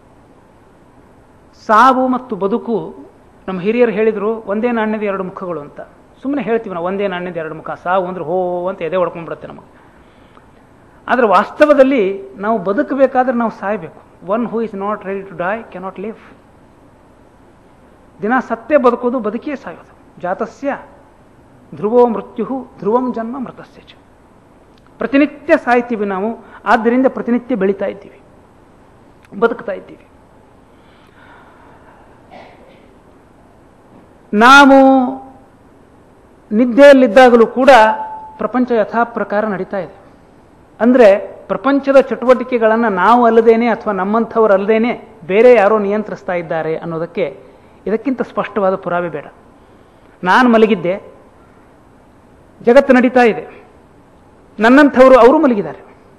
ಸಾವು ಮತ್ತು ಬದುಕು ನಮ್ಮ ಹಿರಿಯರು ಹೇಳಿದರು ಒಂದೇ ನಾಣ್ಯದ ಎರಡು ಮುಖಗಳು ಅಂತ ಸುಮ್ಮನೆ ಹೇಳ್ತೀವಿ ನಾವು ಒಂದೇ ನಾಣ್ಯದ ಎರಡು ಮುಖ ಸಾವು ಅಂದ್ರೆ ಹೋ ಅಂತ ಎದೆ ಹೊಡ್ಕೊಂಡ್ಬಿಡುತ್ತೆ ನಮಗೆ ಆದರೆ ವಾಸ್ತವದಲ್ಲಿ ನಾವು ಬದುಕಬೇಕಾದ್ರೆ ನಾವು ಸಾಯಬೇಕು one who is not ready to die cannot live ದಿನ ಸತ್ತೇ ಬದುಕೋದು ಬದುಕಿಯೇ ಸಾಯೋದು ಜಾತಸ್ಯ ಧ್ರುವೋ ಮೃತ್ಯು ಧ್ರುವಂ ಜನ್ಮ ಮೃತಸ್ಯ ಚ ಪ್ರತಿನಿತ್ಯ ಸಾಯ್ತೀವಿ ನಾವು ಆದ್ದರಿಂದ ಪ್ರತಿನಿತ್ಯ ಬೆಳೀತಾ ಇದ್ದೀವಿ ಬದುಕ್ತಾ ಇದ್ದೀವಿ ನಾವು ನಿದ್ದೆಯಲ್ಲಿದ್ದಾಗಲೂ ಕೂಡ ಪ್ರಪಂಚ ಯಥಾ ಪ್ರಕಾರ ನಡೀತಾ ಇದೆ ಅಂದರೆ ಪ್ರಪಂಚದ ಚಟುವಟಿಕೆಗಳನ್ನು ನಾವು ಅಲ್ಲದೇನೆ ಅಥವಾ ನಮ್ಮಂಥವ್ರು ಅಲ್ಲದೇನೆ ಬೇರೆ ಯಾರೋ ನಿಯಂತ್ರಿಸ್ತಾ ಇದ್ದಾರೆ ಅನ್ನೋದಕ್ಕೆ ಇದಕ್ಕಿಂತ ಸ್ಪಷ್ಟವಾದ ಪುರಾವೆ ಬೇಡ ನಾನು ಮಲಗಿದ್ದೆ ಜಗತ್ತು ನಡೀತಾ ಇದೆ ನನ್ನಂಥವರು ಅವರು ಮಲಗಿದ್ದಾರೆ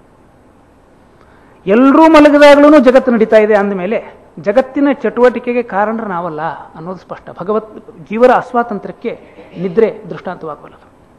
ಎಲ್ಲರೂ ಮಲಗಿದಾಗಲೂ ಜಗತ್ತು ನಡೀತಾ ಇದೆ ಅಂದಮೇಲೆ ಜಗತ್ತಿನ ಚಟುವಟಿಕೆಗೆ ಕಾರಣರು ನಾವಲ್ಲ ಅನ್ನೋದು ಸ್ಪಷ್ಟ ಭಗವತ್ ಜೀವರ ಅಸ್ವಾತಂತ್ರ್ಯಕ್ಕೆ ನಿದ್ರೆ ದೃಷ್ಟಾಂತವಾಗಬಲ್ಲದು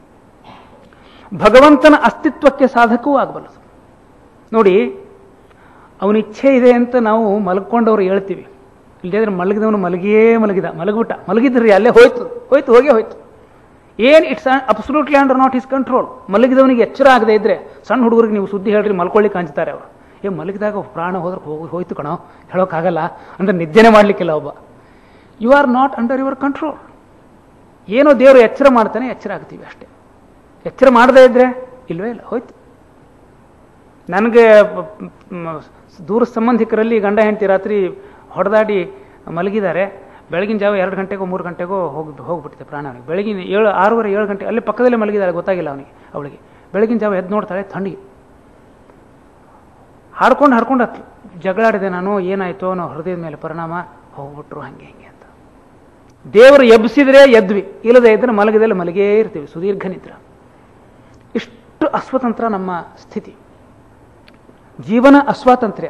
ಭಗವಂತನ ಅಸ್ತಿತ್ವಕ್ಕೆ ಸಾಧಕವೂ ಆಗಬಲ್ಲದು ನೋಡಿ ಅವನ ಇಚ್ಛೆ ಇದೆ ಅಂತ ನಾವು ಮಲಗ್ಕೊಂಡವ್ರು ಹೇಳ್ತೀವಿ ಇಲ್ಲದ್ರೆ ಮಲಗಿದವನು ಮಲಗಿಯೇ ಮಲಗಿದ ಮಲಗಿಬಿಟ್ಟ ಮಲಗಿದ್ರಿ ಅಲ್ಲೇ ಹೋಯ್ತು ಹೋಯ್ತು ಹೋಗೇ ಹೋಯ್ತು ಏನು it's absolutely under not is control ಮಲಗಿದವನಿಗೆ ಎಚ್ಚರ ಆಗದೆ ಇದ್ರೆ ಸಣ್ಣ ಹುಡುಗರಿಗೆ ನೀವು ಸುದ್ದಿ ಹೇಳ್ರಿ ಮಲ್ಕೊಳ್ಳಿ ಕಾಂಚ್ತಾರೆ ಅವರು ಏ ಮಲಗಿದಾಗ ಪ್ರಾಣ ಹೋದ್ರೆ ಹೋಗಿ ಹೋಯ್ತು ಕಣೋ ಹೇಳೋಕ್ಕಾಗಲ್ಲ ಅಂದ್ರೆ ನಿದ್ದೆನೆ ಮಾಡಲಿಕ್ಕಿಲ್ಲ ಒಬ್ಬ you are not under your control ಏನೋ ದೇವರು ಎಚ್ಚರ ಮಾಡ್ತಾನೆ ಎಚ್ಚರ ಆಗ್ತೀವಿ ಅಷ್ಟೇ ಎಚ್ಚರ ಮಾಡದೇ ಇದ್ರೆ ಇಲ್ವೇ ಇಲ್ಲ ಹೋಯ್ತು ನನಗೆ ಪ- ಮ್, ದೂರ ಸಂಬಂಧಿಕರಲ್ಲಿ ಗಂಡ ಹೆಂಡತಿ ರಾತ್ರಿ ಹೊಡೆದಾಡಿ ಮಲಗಿದ್ದಾರೆ ಬೆಳಗಿನ ಜಾವ ಎರಡು ಗಂಟೆಗೋ ಮೂರು ಗಂಟೆಗೋ ಹೋಗಿ ಹೋಗ್ಬಿಟ್ಟಿದೆ ಪ್ರಾಣ ಅವನಿಗೆ ಬೆಳಗಿನ ಏಳು ಆರೂವರೆ ಏಳು ಗಂಟೆ ಅಲ್ಲಿ ಪಕ್ಕದಲ್ಲೇ ಮಲಗಿದ್ದಾಳೆ ಗೊತ್ತಾಗಿಲ್ಲ ಅವನಿಗೆ ಅವಳಿಗೆ ಬೆಳಗಿನ ಜಾವ ಎದ್ದು ನೋಡ್ತಾಳೆ ಥಂಡಿಗೆ ಹಾಡ್ಕೊಂಡು ಹಾಡ್ಕೊಂಡು ಹತ್ ಜಗಳಾಡಿದೆ ನಾನು ಏನಾಯ್ತು ಅನ್ನೋ ಹೃದಯದ ಮೇಲೆ ಪರಿಣಾಮ ಹೋಗ್ಬಿಟ್ರು ಹಂಗೆ ಹಿಂಗೆ ಅಂತ ದೇವರು ಎಬ್ಬಿಸಿದ್ರೆ ಎದ್ವಿ ಇಲ್ಲದೆ ಇದ್ರೆ ಮಲಗಿದಲ್ಲಿ ಮಲಗೇ ಇರ್ತೀವಿ ಸುದೀರ್ಘ ನಿದ್ರ ಇಷ್ಟು ಅಸ್ವತಂತ್ರ ನಮ್ಮ ಸ್ಥಿತಿ ಜೀವನ ಅಸ್ವಾತಂತ್ರ್ಯ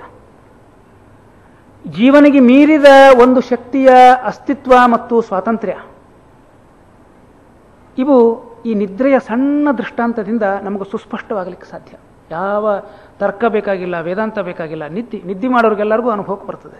ಜೀವನಿಗೆ ಮೀರಿದ ಒಂದು ಶಕ್ತಿಯ ಅಸ್ತಿತ್ವ ಮತ್ತು ಸ್ವಾತಂತ್ರ್ಯ ಇವು ಈ ನಿದ್ರೆಯ ಸಣ್ಣ ದೃಷ್ಟಾಂತದಿಂದ ನಮಗೆ ಸುಸ್ಪಷ್ಟವಾಗಲಿಕ್ಕೆ ಸಾಧ್ಯ ಯಾವ ತರ್ಕ ಬೇಕಾಗಿಲ್ಲ ವೇದಾಂತ ಬೇಕಾಗಿಲ್ಲ ನಿದ್ದೆ ನಿದ್ದೆ ಮಾಡೋರಿಗೆಲ್ಲರಿಗೂ ಅನುಭವಕ್ಕೆ ಬರ್ತದೆ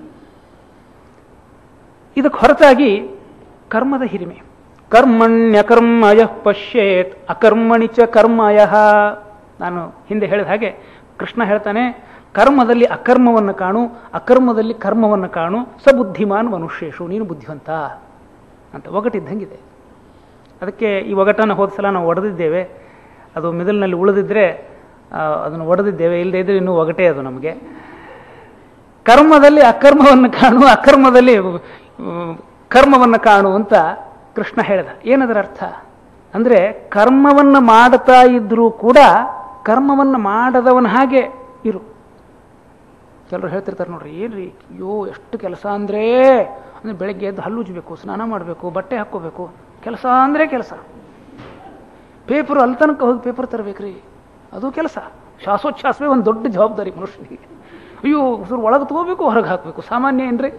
ಇದಕ್ಕೆ ಹೊರತಾಗಿ ಕರ್ಮದ ಹಿರಿಮೆ ಕರ್ಮಣ್ಯಕರ್ಮಯ ಪಶ್ಯೇತ್ ಅಕರ್ಮಣಿ ಚ ಕರ್ಮಯ ನಾನು ಹಿಂದೆ ಹೇಳಿದ ಹಾಗೆ ಕೃಷ್ಣ ಹೇಳ್ತಾನೆ ಕರ್ಮದಲ್ಲಿ ಅಕರ್ಮವನ್ನು ಕಾಣು ಅಕರ್ಮದಲ್ಲಿ ಕರ್ಮವನ್ನು ಕಾಣು ಸಬುದ್ಧಿಮಾನ್ ಮನುಷ್ಯೇಶು ನೀನು ಬುದ್ಧಿವಂತ ಅಂತ ಒಗಟಿದ್ದಂಗಿದೆ ಅದಕ್ಕೆ ಈ ಒಗಟನ್ನು ಹೋದ ಸಲ ನಾವು ಒಡೆದಿದ್ದೇವೆ ಅದು ಮಿದಲ್ನಲ್ಲಿ ಉಳಿದಿದ್ರೆ ಆ, ಅದನ್ನು ಒಡೆದಿದ್ದೇವೆ ಇಲ್ಲದೇ ಇದ್ರೆ ಇನ್ನೂ ಒಗಟೇ ಅದು ನಮಗೆ ಕರ್ಮದಲ್ಲಿ ಅಕರ್ಮವನ್ನು ಕಾಣು ಅಕರ್ಮದಲ್ಲಿ ಉಮ್, ಕರ್ಮವನ್ನು ಕಾಣು ಅಂತ ಕೃಷ್ಣ ಹೇಳಿದ ಏನದರ ಅರ್ಥ ಅಂದ್ರೆ ಕರ್ಮವನ್ನು ಮಾಡುತ್ತಾ ಇದ್ರೂ ಕೂಡ ಕರ್ಮವನ್ನು ಮಾಡದವನ ಹಾಗೆ ಇರು ಕೆಲವರು ಹೇಳ್ತಿರ್ತಾರೆ ನೋಡ್ರಿ ಏನ್ರಿ ಅಯ್ಯೋ ಎಷ್ಟು ಕೆಲಸ ಅಂದ್ರೆ ಅಂದ್ರೆ ಬೆಳಗ್ಗೆ ಎದ್ದು ಹಲ್ಲು ಉಜ್ಬೇಕು ಸ್ನಾನ ಮಾಡಬೇಕು ಬಟ್ಟೆ ಹಾಕ್ಕೋಬೇಕು ಕೆಲಸ ಅಂದ್ರೆ ಕೆಲಸ ಪೇಪರ್ ಅಲ್ಲಿ ತನಕ ಹೋಗಿ ಪೇಪರ್ ತರಬೇಕ್ರಿ ಅದು ಕೆಲಸ ಶ್ವಾಸೋಚ್ಛ್ವಾಸವೇ ಒಂದು ದೊಡ್ಡ ಜವಾಬ್ದಾರಿ ಮನುಷ್ಯನಿಗೆ ಅಯ್ಯೋ ಉಸಿರು ಒಳಗೆ ತಗೋಬೇಕು ಹೊರಗೆ ಹಾಕಬೇಕು ಸಾಮಾನ್ಯ ಏನ್ರಿ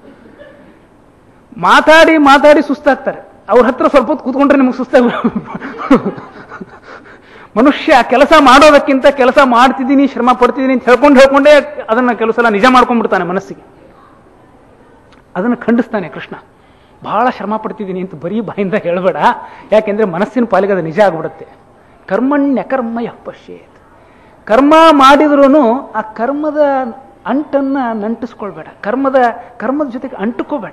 ಮಾತಾಡಿ ಮಾತಾಡಿ ಸುಸ್ತಾಗ್ತಾರೆ ಅವ್ರ ಹತ್ರ ಸ್ವಲ್ಪ ಹೊತ್ತು ಕೂತ್ಕೊಂಡ್ರೆ ನಿಮಗೆ ಸುಸ್ತಾಗ ಮನುಷ್ಯ ಕೆಲಸ ಮಾಡೋದಕ್ಕಿಂತ ಕೆಲಸ ಮಾಡ್ತಿದ್ದೀನಿ ಶ್ರಮ ಪಡ್ತಿದ್ದೀನಿ ಅಂತ ಹೇಳ್ಕೊಂಡು ಹೇಳ್ಕೊಂಡೇ ಅದನ್ನ ಕೆಲವು ಸಲ ನಿಜ ಮಾಡ್ಕೊಂಡ್ಬಿಡ್ತಾನೆ ಮನಸ್ಸಿಗೆ ಅದನ್ನು ಖಂಡಿಸ್ತಾನೆ ಕೃಷ್ಣ ಬಹಳ ಶ್ರಮ ಪಡ್ತಿದ್ದೀನಿ ಅಂತ ಬರೀ ಬಾಯಿಂದ ಹೇಳಬೇಡ ಯಾಕೆಂದ್ರೆ ಮನಸ್ಸಿನ ಪಾಲಿಗೆ ಅದು ನಿಜ ಆಗ್ಬಿಡುತ್ತೆ ಕರ್ಮಣ್ಯ ಕರ್ಮ ಪಶ್ಯೇತ್ ಕರ್ಮ ಮಾಡಿದ್ರೂ ಆ ಕರ್ಮದ ಅಂಟನ್ನ ನಂಟಿಸ್ಕೊಳ್ಬೇಡ ಕರ್ಮದ ಕರ್ಮದ ಜೊತೆಗೆ ಅಂಟುಕೋಬೇಡ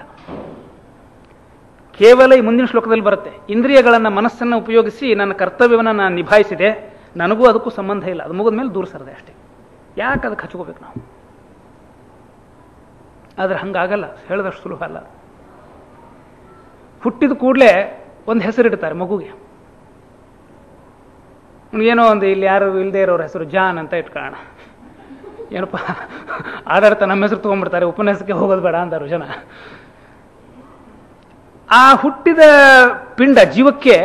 ಕೇವಲ ಈ ಮುಂದಿನ ಶ್ಲೋಕದಲ್ಲಿ ಬರುತ್ತೆ ಇಂದ್ರಿಯಗಳನ್ನು ಮನಸ್ಸನ್ನು ಉಪಯೋಗಿಸಿ ನನ್ನ ಕರ್ತವ್ಯವನ್ನು ನಾನು ನಿಭಾಯಿಸಿದೆ ನನಗೂ ಅದಕ್ಕೂ ಸಂಬಂಧ ಇಲ್ಲ ಅದು ಮುಗಿದ ಮೇಲೆ ದೂರ ಸರದೆ ಅಷ್ಟೇ ಯಾಕೆ ಅದಕ್ಕೆ ಹಚ್ಕೋಬೇಕು ನಾವು ಆದ್ರೆ ಹಂಗಾಗಲ್ಲ ಹೇಳಿದಷ್ಟು ಸುಲಭ ಅಲ್ಲ ಹುಟ್ಟಿದ ಕೂಡಲೇ ಒಂದು ಹೆಸರಿಡ್ತಾರೆ ಮಗುಗೆ ಏನೋ ಒಂದು ಇಲ್ಲಿ ಯಾರು ಇಲ್ಲದೆ ಇರೋರ ಹೆಸರು ಜಾನ್ ಅಂತ ಇಟ್ಕೊಳ್ಳೋಣ ಏನಪ್ಪ ಆಡಳಿತ ನಮ್ಮ ಹೆಸರು ತಗೊಂಡ್ಬಿಡ್ತಾರೆ ಉಪನ್ಯಾಸಕ್ಕೆ ಹೋಗೋದು ಬೇಡ ಅಂದರು ಜನ ಆ ಹುಟ್ಟಿದ ಪಿಂಡ ಜೀವಕ್ಕೆ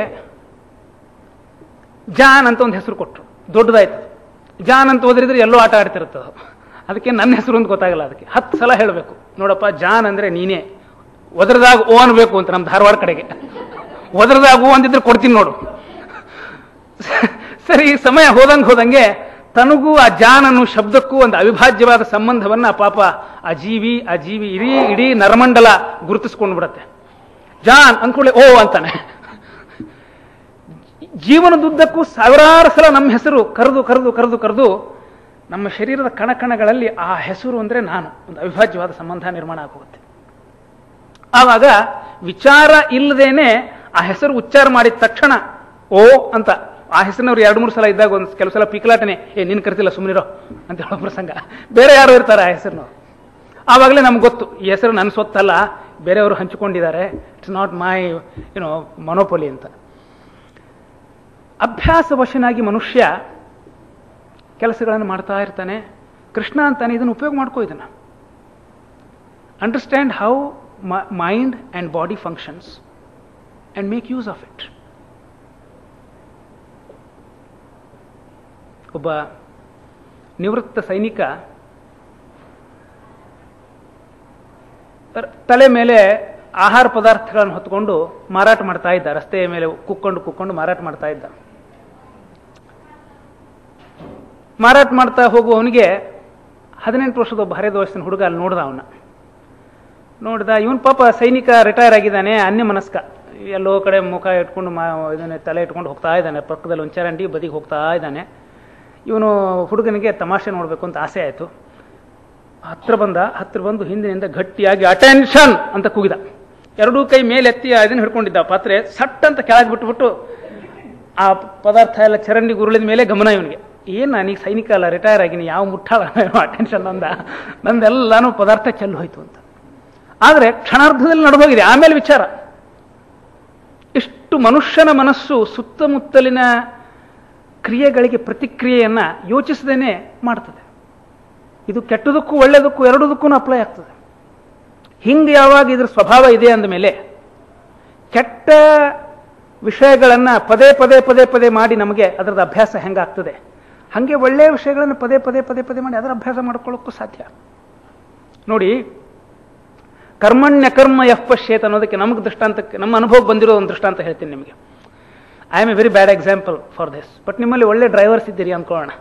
ಜಾನ್ ಅಂತ ಒಂದು ಹೆಸರು ಕೊಟ್ಟರು ದೊಡ್ಡದಾಯ್ತು ಜಾನ್ ಅಂತ ಓದಿದ್ರೆ ಎಲ್ಲೋ ಆಟ ಆಡ್ತಿರುತ್ತದ ಅದಕ್ಕೆ ನನ್ನ ಹೆಸರು ಅಂತ ಗೊತ್ತಾಗಲ್ಲ ಅದಕ್ಕೆ ಹತ್ತು ಸಲ ಹೇಳಬೇಕು ನೋಡಪ್ಪ ಜಾನ್ ಅಂದ್ರೆ ನೀನೇ ಒದರದಾಗ ಓ ಅನ್ಬೇಕು ಅಂತ ನಮ್ಮ ಧಾರವಾಡ ಕಡೆಗೆ ಒದರದಾಗ ಓ ಅಂದಿದ್ರೆ ಕೊಡ್ತೀನಿ ನೋಡು ಸರಿ ಸಮಯ ಹೋದಂಗೆ ಹೋದಂಗೆ ತನಗೂ ಆ ಜಾನ್ ಅನ್ನೋ ಶಬ್ದಕ್ಕೂ ಒಂದು ಅವಿಭಾಜ್ಯವಾದ ಸಂಬಂಧವನ್ನ ಪಾಪ ಆ ಜೀವಿ ಆ ಜೀವಿ ಇಡೀ ಇಡೀ ನರಮಂಡಲ ಗುರುತಿಸ್ಕೊಂಡು ಬಿಡತ್ತೆ ಜಾನ್ ಅಂದ್ಕೊಳ್ಳಿ ಓ ಅಂತಾನೆ ಜೀವನದುದ್ದಕ್ಕೂ ಸಾವಿರಾರು ಸಲ ನಮ್ಮ ಹೆಸರು ಕರೆದು ಕರೆದು ಕರೆದು ಕರೆದು ನಮ್ಮ ಶರೀರದ ಕಣಕಣಗಳಲ್ಲಿ ಆ ಹೆಸರು ಅಂದ್ರೆ ನಾನು ಒಂದು ಅವಿಭಾಜ್ಯವಾದ ಸಂಬಂಧ ನಿರ್ಮಾಣ ಆಗೋಗುತ್ತೆ ಆವಾಗ ವಿಚಾರ ಇಲ್ಲದೇನೆ ಆ ಹೆಸರು ಉಚ್ಚಾರ ಮಾಡಿದ ತಕ್ಷಣ ಓ ಅಂತ ಆ ಹೆಸರಿನವ್ರು ಎರಡು ಮೂರು ಸಲ ಇದ್ದಾಗ ಒಂದು ಕೆಲವು ಸಲ ಪಿಕ್ಲಾಟನೆ ಏ ನಿನ್ ಕರ್ತಿಲ್ಲ ಸುಮ್ಮನಿರೋ ಅಂತ ಹೇಳೋ ಪ್ರಸಂಗ ಬೇರೆ ಯಾರು ಇರ್ತಾರೆ ಆ ಹೆಸರಿನವ್ರು ಆವಾಗಲೇ ನಮ್ಗೆ ಗೊತ್ತು ಈ ಹೆಸರು ನನ್ನ ಸೊತ್ತಲ್ಲ ಬೇರೆಯವರು ಹಂಚಿಕೊಂಡಿದ್ದಾರೆ it's not my you know monopoly ಅಂತ ಅಭ್ಯಾಸವಶನಾಗಿ ಮನುಷ್ಯ ಕೆಲಸಗಳನ್ನು ಮಾಡ್ತಾ ಇರ್ತಾನೆ ಕೃಷ್ಣ ಅಂತಾನೆ ಇದನ್ನು ಉಪಯೋಗ ಮಾಡ್ಕೋ ಇದನ್ನ understand how mind and body functions and make use of it ಒಬ್ಬ ನಿವೃತ್ತ ಸೈನಿಕ ತಲೆ ಮೇಲೆ ಆಹಾರ ಪದಾರ್ಥಗಳನ್ನು ಹೊತ್ಕೊಂಡು ಮಾರಾಟ ಮಾಡ್ತಾ ಇದ್ದ ರಸ್ತೆಯ ಮೇಲೆ ಕುಕ್ಕೊಂಡು ಕುಕ್ಕೊಂಡು ಮಾರಾಟ ಮಾಡ್ತಾ ಇದ್ದ ಮಾರಾಟ ಮಾಡ್ತಾ ಹೋಗುವವನಿಗೆ ಹದಿನೆಂಟು ವರ್ಷದ ಒಬ್ಬ ಹರಿದ ವಯಸ್ಸಿನ ಹುಡುಗ ಅಲ್ಲಿ ನೋಡ್ದ ಅವನ್ನ ನೋಡ್ದ ಇವನ್ ಪಾಪ ಸೈನಿಕ ರಿಟೈರ್ ಆಗಿದ್ದಾನೆ ಅನ್ಯ ಮನಸ್ಕ ಎಲ್ಲೋ ಕಡೆ ಮುಖ ಇಟ್ಕೊಂಡು ಮಾ ಇದನ್ನ ತಲೆ ಇಟ್ಕೊಂಡು ಹೋಗ್ತಾ ಇದ್ದಾನೆ ಪಕ್ಕದಲ್ಲಿ ಒಂದು ಚರಂಡಿ ಬದಿಗೆ ಹೋಗ್ತಾ ಇದ್ದಾನೆ ಇವನು ಹುಡುಗನಿಗೆ ತಮಾಷೆ ನೋಡಬೇಕು ಅಂತ ಆಸೆ ಆಯಿತು ಹತ್ರ ಬಂದ ಹತ್ರ ಬಂದು ಹಿಂದಿನಿಂದ ಗಟ್ಟಿಯಾಗಿ ಅಟೆನ್ಷನ್ ಅಂತ ಕೂಗಿದ ಎರಡೂ ಕೈ ಮೇಲೆ ಎತ್ತಿ ಅದನ್ನ ಹಿಡ್ಕೊಂಡಿದ್ದ ಪಾತ್ರೆ ಸಟ್ ಅಂತ ಕೆಳಗೆ ಬಿಟ್ಬಿಟ್ಟು ಆ ಪದಾರ್ಥ ಎಲ್ಲ ಚರಂಡಿ ಗುರುಳಿದ ಮೇಲೆ ಗಮನ ಇವನಿಗೆ ಏನು ನಾನೀಗ ಸೈನಿಕ ಅಲ್ಲ ರಿಟೈರ್ ಆಗಿನಿ ಯಾವ ಮುಟ್ಟಾಳ ಅಟೆನ್ಷನ್ ಅಂದ ನಂದೆಲ್ಲಾನು ಪದಾರ್ಥ ಚೆಲ್ಲು ಹೋಯ್ತು ಅಂತ ಆದರೆ ಕ್ಷಣಾರ್ಧದಲ್ಲಿ ನಡೆದೋಗಿದೆ ಆಮೇಲೆ ವಿಚಾರ ಇಷ್ಟು ಮನುಷ್ಯನ ಮನಸ್ಸು ಸುತ್ತಮುತ್ತಲಿನ ಕ್ರಿಯೆಗಳಿಗೆ ಪ್ರತಿಕ್ರಿಯೆಯನ್ನು ಯೋಚಿಸದೇನೆ ಮಾಡ್ತದೆ ಇದು ಕೆಟ್ಟದಕ್ಕೂ ಒಳ್ಳೆಯದಕ್ಕೂ ಎರಡದಕ್ಕೂ ಅಪ್ಲೈ ಆಗ್ತದೆ ಹಿಂಗೆ ಯಾವಾಗ ಇದ್ರ ಸ್ವಭಾವ ಇದೆ ಅಂದಮೇಲೆ ಕೆಟ್ಟ ವಿಷಯಗಳನ್ನು ಪದೇ ಪದೇ ಪದೇ ಪದೇ ಮಾಡಿ ನಮಗೆ ಅದರದ್ದು ಅಭ್ಯಾಸ ಹೆಂಗಾಗ್ತದೆ ಹಾಗೆ ಒಳ್ಳೆಯ ವಿಷಯಗಳನ್ನು ಪದೇ ಪದೇ ಪದೇ ಪದೇ ಮಾಡಿ ಅದರ ಅಭ್ಯಾಸ ಮಾಡ್ಕೊಳ್ಳೋಕ್ಕೂ ಸಾಧ್ಯ ನೋಡಿ ಕರ್ಮಣ್ಯ ಕರ್ಮ ಯಃ ಪಶ್ಯೇತ್ ಅನ್ನೋದಕ್ಕೆ ನಮಗೆ ದೃಷ್ಟಾಂತಕ್ಕೆ ನಮ್ಮ ಅನುಭವ ಬಂದಿರೋ ಒಂದು ದೃಷ್ಟಾಂತ ಹೇಳ್ತೀನಿ ನಿಮಗೆ I am a very bad example for this but ನಿಮ್ಮಲ್ಲಿ ಒಳ್ಳೆ ಡ್ರೈವರ್ಸ್ ಇದ್ದೀರಿ ಅಂದ್ಕೊಳ್ಳೋಣ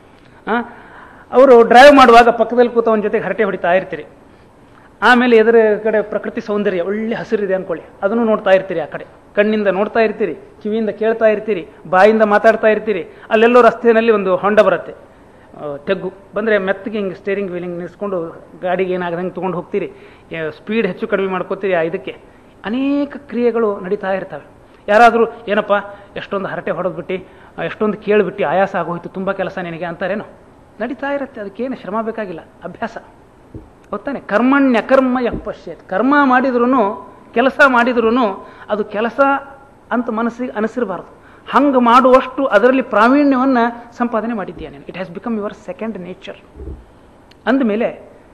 ಅವರು ಡ್ರೈವ್ ಮಾಡುವಾಗ ಪಕ್ಕದಲ್ಲಿ ಕೂತವನ ಜೊತೆಗೆ ಹರಟೆ ಹೊಡಿತಾ ಇರ್ತೀರಿ ಆಮೇಲೆ ಎದುರ ಕಡೆ ಪ್ರಕೃತಿ ಸೌಂದರ್ಯ ಒಳ್ಳೆ ಹಸಿರಿದೆ ಅಂದ್ಕೊಳ್ಳಿ ಅದನ್ನು ನೋಡ್ತಾ ಇರ್ತೀರಿ ಆ ಕಡೆ ಕಣ್ಣಿಂದ ನೋಡ್ತಾ ಇರ್ತೀರಿ ಕಿವಿಯಿಂದ ಕೇಳ್ತಾ ಇರ್ತೀರಿ ಬಾಯಿಂದ ಮಾತಾಡ್ತಾ ಇರ್ತೀರಿ ಅಲ್ಲೆಲ್ಲೋ ರಸ್ತೆಯಲ್ಲಿ ಒಂದು ಹೊಂಡ ಬರುತ್ತೆ ಆ, ತೆಗ್ಗು ಬಂದರೆ ಮೆತ್ತಗೆ ಹಿಂಗೆ ಸ್ಟೇರಿಂಗ್ ವೀಲಿಂಗ್ ನಿಲ್ಲಿಸ್ಕೊಂಡು ಗಾಡಿಗೆ ಏನಾಗದಂಗೆ ತೊಗೊಂಡು ಹೋಗ್ತೀರಿ ಸ್ಪೀಡ್ ಹೆಚ್ಚು ಕಡಿಮೆ ಮಾಡ್ಕೋತೀರಿ ಆ ಇದಕ್ಕೆ ಅನೇಕ ಕ್ರಿಯೆಗಳು ನಡೀತಾ ಇರ್ತವೆ ಯಾರಾದರೂ ಏನಪ್ಪ ಎಷ್ಟೊಂದು ಹರಟೆ ಹೊಡೆದ್ಬಿಟ್ಟು ಎಷ್ಟೊಂದು ಕೇಳಿಬಿಟ್ಟು ಆಯಾಸ ಆಗೋಯ್ತು ತುಂಬ ಕೆಲಸ ನಿನಗೆ ಅಂತಾರೇನು ನಡೀತಾ ಇರುತ್ತೆ ಅದಕ್ಕೇನು ಶ್ರಮ ಬೇಕಾಗಿಲ್ಲ ಅಭ್ಯಾಸ ಗೊತ್ತಾನೆ ಕರ್ಮಣ್ಯ ಕರ್ಮ ಯಪ್ಪಶ್ಯತ್ ಕರ್ಮ ಮಾಡಿದ್ರೂ ಕೆಲಸ ಮಾಡಿದ್ರೂ ಅದು ಕೆಲಸ ಅಂತ ಮನಸ್ಸಿಗೆ ಅನಿಸಿರಬಾರ್ದು ಹಂಗೆ ಮಾಡುವಷ್ಟು ಅದರಲ್ಲಿ ಪ್ರಾವೀಣ್ಯವನ್ನು ಸಂಪಾದನೆ ಮಾಡಿದ್ದೀಯ ನೀನು it has become your second nature ಅಂದಮೇಲೆ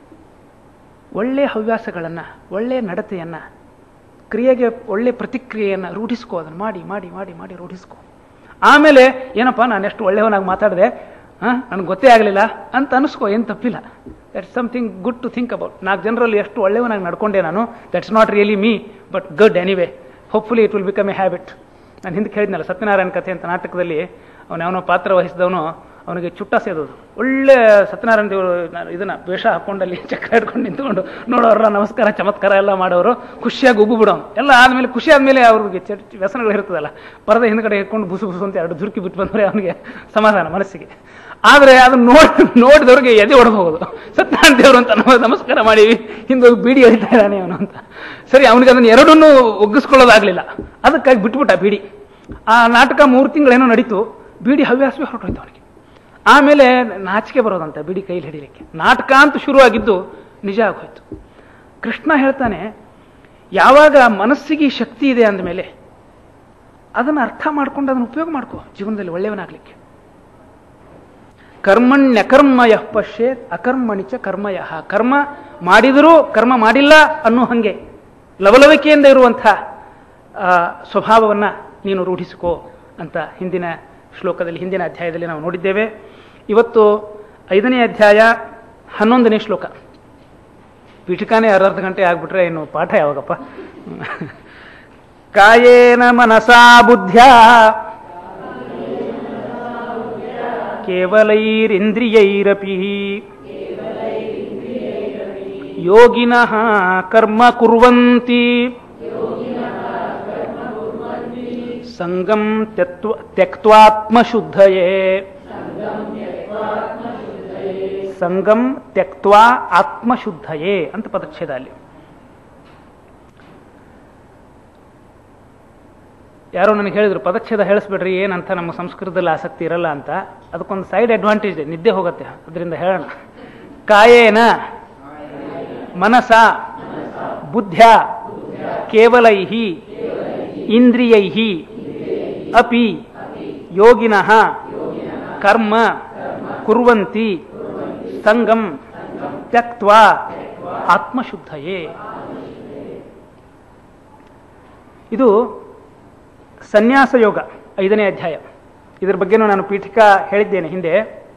ಒಳ್ಳೆಯ ಹವ್ಯಾಸಗಳನ್ನು ಒಳ್ಳೆಯ ನಡತೆಯನ್ನು ಕ್ರಿಯೆಗೆ ಒಳ್ಳೆಯ ಪ್ರತಿಕ್ರಿಯೆಯನ್ನು ರೂಢಿಸ್ಕೋ ಅದನ್ನು ಮಾಡಿ ಮಾಡಿ ಮಾಡಿ ಮಾಡಿ ರೂಢಿಸ್ಕೋ ಆಮೇಲೆ ಏನಪ್ಪ ನಾನು ಎಷ್ಟು ಒಳ್ಳೆಯವನಾಗಿ ಮಾತಾಡಿದೆ ಹಾಂ ನನಗೆ ಗೊತ್ತೇ ಆಗಲಿಲ್ಲ ಅಂತ ಅನಿಸ್ಕೋ ಏನು ತಪ್ಪಿಲ್ಲ that's something good to think about ನಾಲ್ಕು ಜನರಲ್ಲಿ ಎಷ್ಟು ಒಳ್ಳೆಯವನಾಗಿ ನಡ್ಕೊಂಡೆ ನಾನು that's not really me but good anyway hopefully it will become a habit ನಾನು ಹಿಂದೆ ಕೇಳಿದ್ನಲ್ಲ ಸತ್ಯನಾರಾಯಣ ಕಥೆ ಅಂತ ನಾಟಕದಲ್ಲಿ ಅವನು ಅವನ ಪಾತ್ರ ವಹಿಸಿದವನು ಅವನಿಗೆ ಚುಟ್ಟ ಸೇದೋದು ಒಳ್ಳೆ ಸತ್ಯನಾರಾಯಣ ದೇವರು ನಾನು ಇದನ್ನ ವೇಷ ಹಾಕೊಂಡಲ್ಲಿ ಚಕ್ರ ಹಿಡ್ಕೊಂಡು ನಿಂತ್ಕೊಂಡು ನೋಡೋರ ನಮಸ್ಕಾರ ಚಮತ್ಕಾರ ಎಲ್ಲ ಮಾಡೋರು ಖುಷಿಯಾಗಿ ಉಬ್ಬು ಬಿಡೋನು ಎಲ್ಲ ಆದಮೇಲೆ ಖುಷಿ ಆದಮೇಲೆ ಅವ್ರಿಗೆ ಚ- ವ್ಯಸನಗಳು ಇರ್ತದಲ್ಲ ಪರದ ಹಿಂದ್ಗಡೆ ಇಟ್ಕೊಂಡು ಬುಸು ಬುಸು ಅಂತ ಎರಡು ದುರ್ಕಿ ಬಿಟ್ಟು ಬಂದರೆ ಅವನಿಗೆ ಸಮಾಧಾನ ಮನಸ್ಸಿಗೆ ಆದರೆ ಅದನ್ನ ನೋಡಿ ನೋಡಿದವ್ರಿಗೆ ಎದೆ ಹೊಡೆದು ಹೋಗೋದು ಸತ್ಯನಾರಾಯಣ ದೇವರು ಅಂತ ನಾವು ನಮಸ್ಕಾರ ಮಾಡೀವಿ ಹಿಂದೆ ಬೀಡಿ ಹೊಡಿತಾ ಇದ್ದಾನೆ ಅವನು ಅಂತ ಸರಿ ಅವನಿಗೆ ಅದನ್ನು ಎರಡನ್ನೂ ಒಗ್ಗಿಸ್ಕೊಳ್ಳೋದಾಗ್ಲಿಲ್ಲ ಅದಕ್ಕಾಗಿ ಬಿಟ್ಬಿಟ್ಟ ಬೀಡಿ ಆ ನಾಟಕ ಮೂರು ತಿಂಗಳೇನೋ ನಡೀತು ಬೀಡಿ ಹವ್ಯಾಸವೇ ಹೊರಟೋಯ್ತು ಅವನಿಗೆ ಆಮೇಲೆ ನಾಚಿಕೆ ಬರೋದಂತೆ ಬಿಡಿ ಕೈಲಿ ಹಿಡಿಲಿಕ್ಕೆ ನಾಟಕ ಅಂತ ಶುರುವಾಗಿದ್ದು ನಿಜ ಆಗೋಯ್ತು ಕೃಷ್ಣ ಹೇಳ್ತಾನೆ ಯಾವಾಗ ಮನಸ್ಸಿಗೆ ಈ ಶಕ್ತಿ ಇದೆ ಅಂದಮೇಲೆ ಅದನ್ನು ಅರ್ಥ ಮಾಡ್ಕೊಂಡು ಅದನ್ನು ಉಪಯೋಗ ಮಾಡ್ಕೋ ಜೀವನದಲ್ಲಿ ಒಳ್ಳೆಯವನಾಗ್ಲಿಕ್ಕೆ ಕರ್ಮಣ್ಯ ಕರ್ಮ ಯಃ ಪಶ್ಯೇತ್ ಅಕರ್ಮಣಿಚ ಕರ್ಮ ಯಹ ಕರ್ಮ ಮಾಡಿದರೂ ಕರ್ಮ ಮಾಡಿಲ್ಲ ಅನ್ನೋ ಹಂಗೆ ಲವಲವಿಕೆಯಿಂದ ಇರುವಂಥ ಆ, ಸ್ವಭಾವವನ್ನ ನೀನು ರೂಢಿಸಿಕೋ ಅಂತ ಹಿಂದಿನ ಶ್ಲೋಕದಲ್ಲಿ ಹಿಂದಿನ ಅಧ್ಯಾಯದಲ್ಲಿ ನಾವು ನೋಡಿದ್ದೇವೆ ಇವತ್ತು ಐದನೇ ಅಧ್ಯಾಯ ಹನ್ನೊಂದನೇ ಶ್ಲೋಕ ಪೀಠಿಕಾನೇ ಅರ್ಧ ಗಂಟೆ ಆಗ್ಬಿಟ್ರೆ ಇನ್ನು ಪಾಠ ಯಾವಾಗಪ್ಪ ಕಾಯೇನ ಮನಸಾ ಬುದ್ಧ್ಯ ಕೇವಲೈರಿಂದ್ರಿಯೈರಪಿ ಯೋಗಿನಃ ಕರ್ಮ ಕುರ್ವಂತಿ ಸಂಗಂ ತ್ಯಕ್ತ್ವ ತ್ಯಕ್ತ್ವಾತ್ಮಶುದ್ಧಯೇ ಸಂಗಂ ತ್ಯಕ್ತ್ವಾ ಆತ್ಮಶುದ್ಧಯೇ ಅಂತ ಪದಚ್ಛೇದ ಅಲ್ಲಿ ಯಾರೋ ನನಗೆ ಹೇಳಿದ್ರು ಪದಚ್ಛೇದ ಹೇಳಿಸ್ಬಿಡ್ರಿ ಏನಂತ ನಮ್ಮ ಸಂಸ್ಕೃತದಲ್ಲಿ ಆಸಕ್ತಿ ಇರಲ್ಲ ಅಂತ ಅದಕ್ಕೊಂದು ಸೈಡ್ ಅಡ್ವಾಂಟೇಜ್ ಇದೆ ನಿದ್ದೆ ಹೋಗುತ್ತೆ ಅದರಿಂದ ಹೇಳೋಣ ಕಾಯೇನ ಮನಸ ಬುದ್ಧ್ಯ ಕೇವಲೈ ಇಂದ್ರಿಯೈ ಅಪಿ ಯೋಗಿನಃ ಕರ್ಮ ಕುರ್ವಂತಿ ಸಂಗಂ ತ್ಯಕ್ತ್ವಾ ಆತ್ಮಶುದ್ಧಯೇ ಇದು ಸನ್ಯಾಸ ಯೋಗ ಐದನೇ ಅಧ್ಯಾಯ ಇದರ ಬಗ್ಗೆನೂ ನಾನು ಪೀಠಿಕಾ ಹೇಳಿದ್ದೇನೆ ಹಿಂದೆ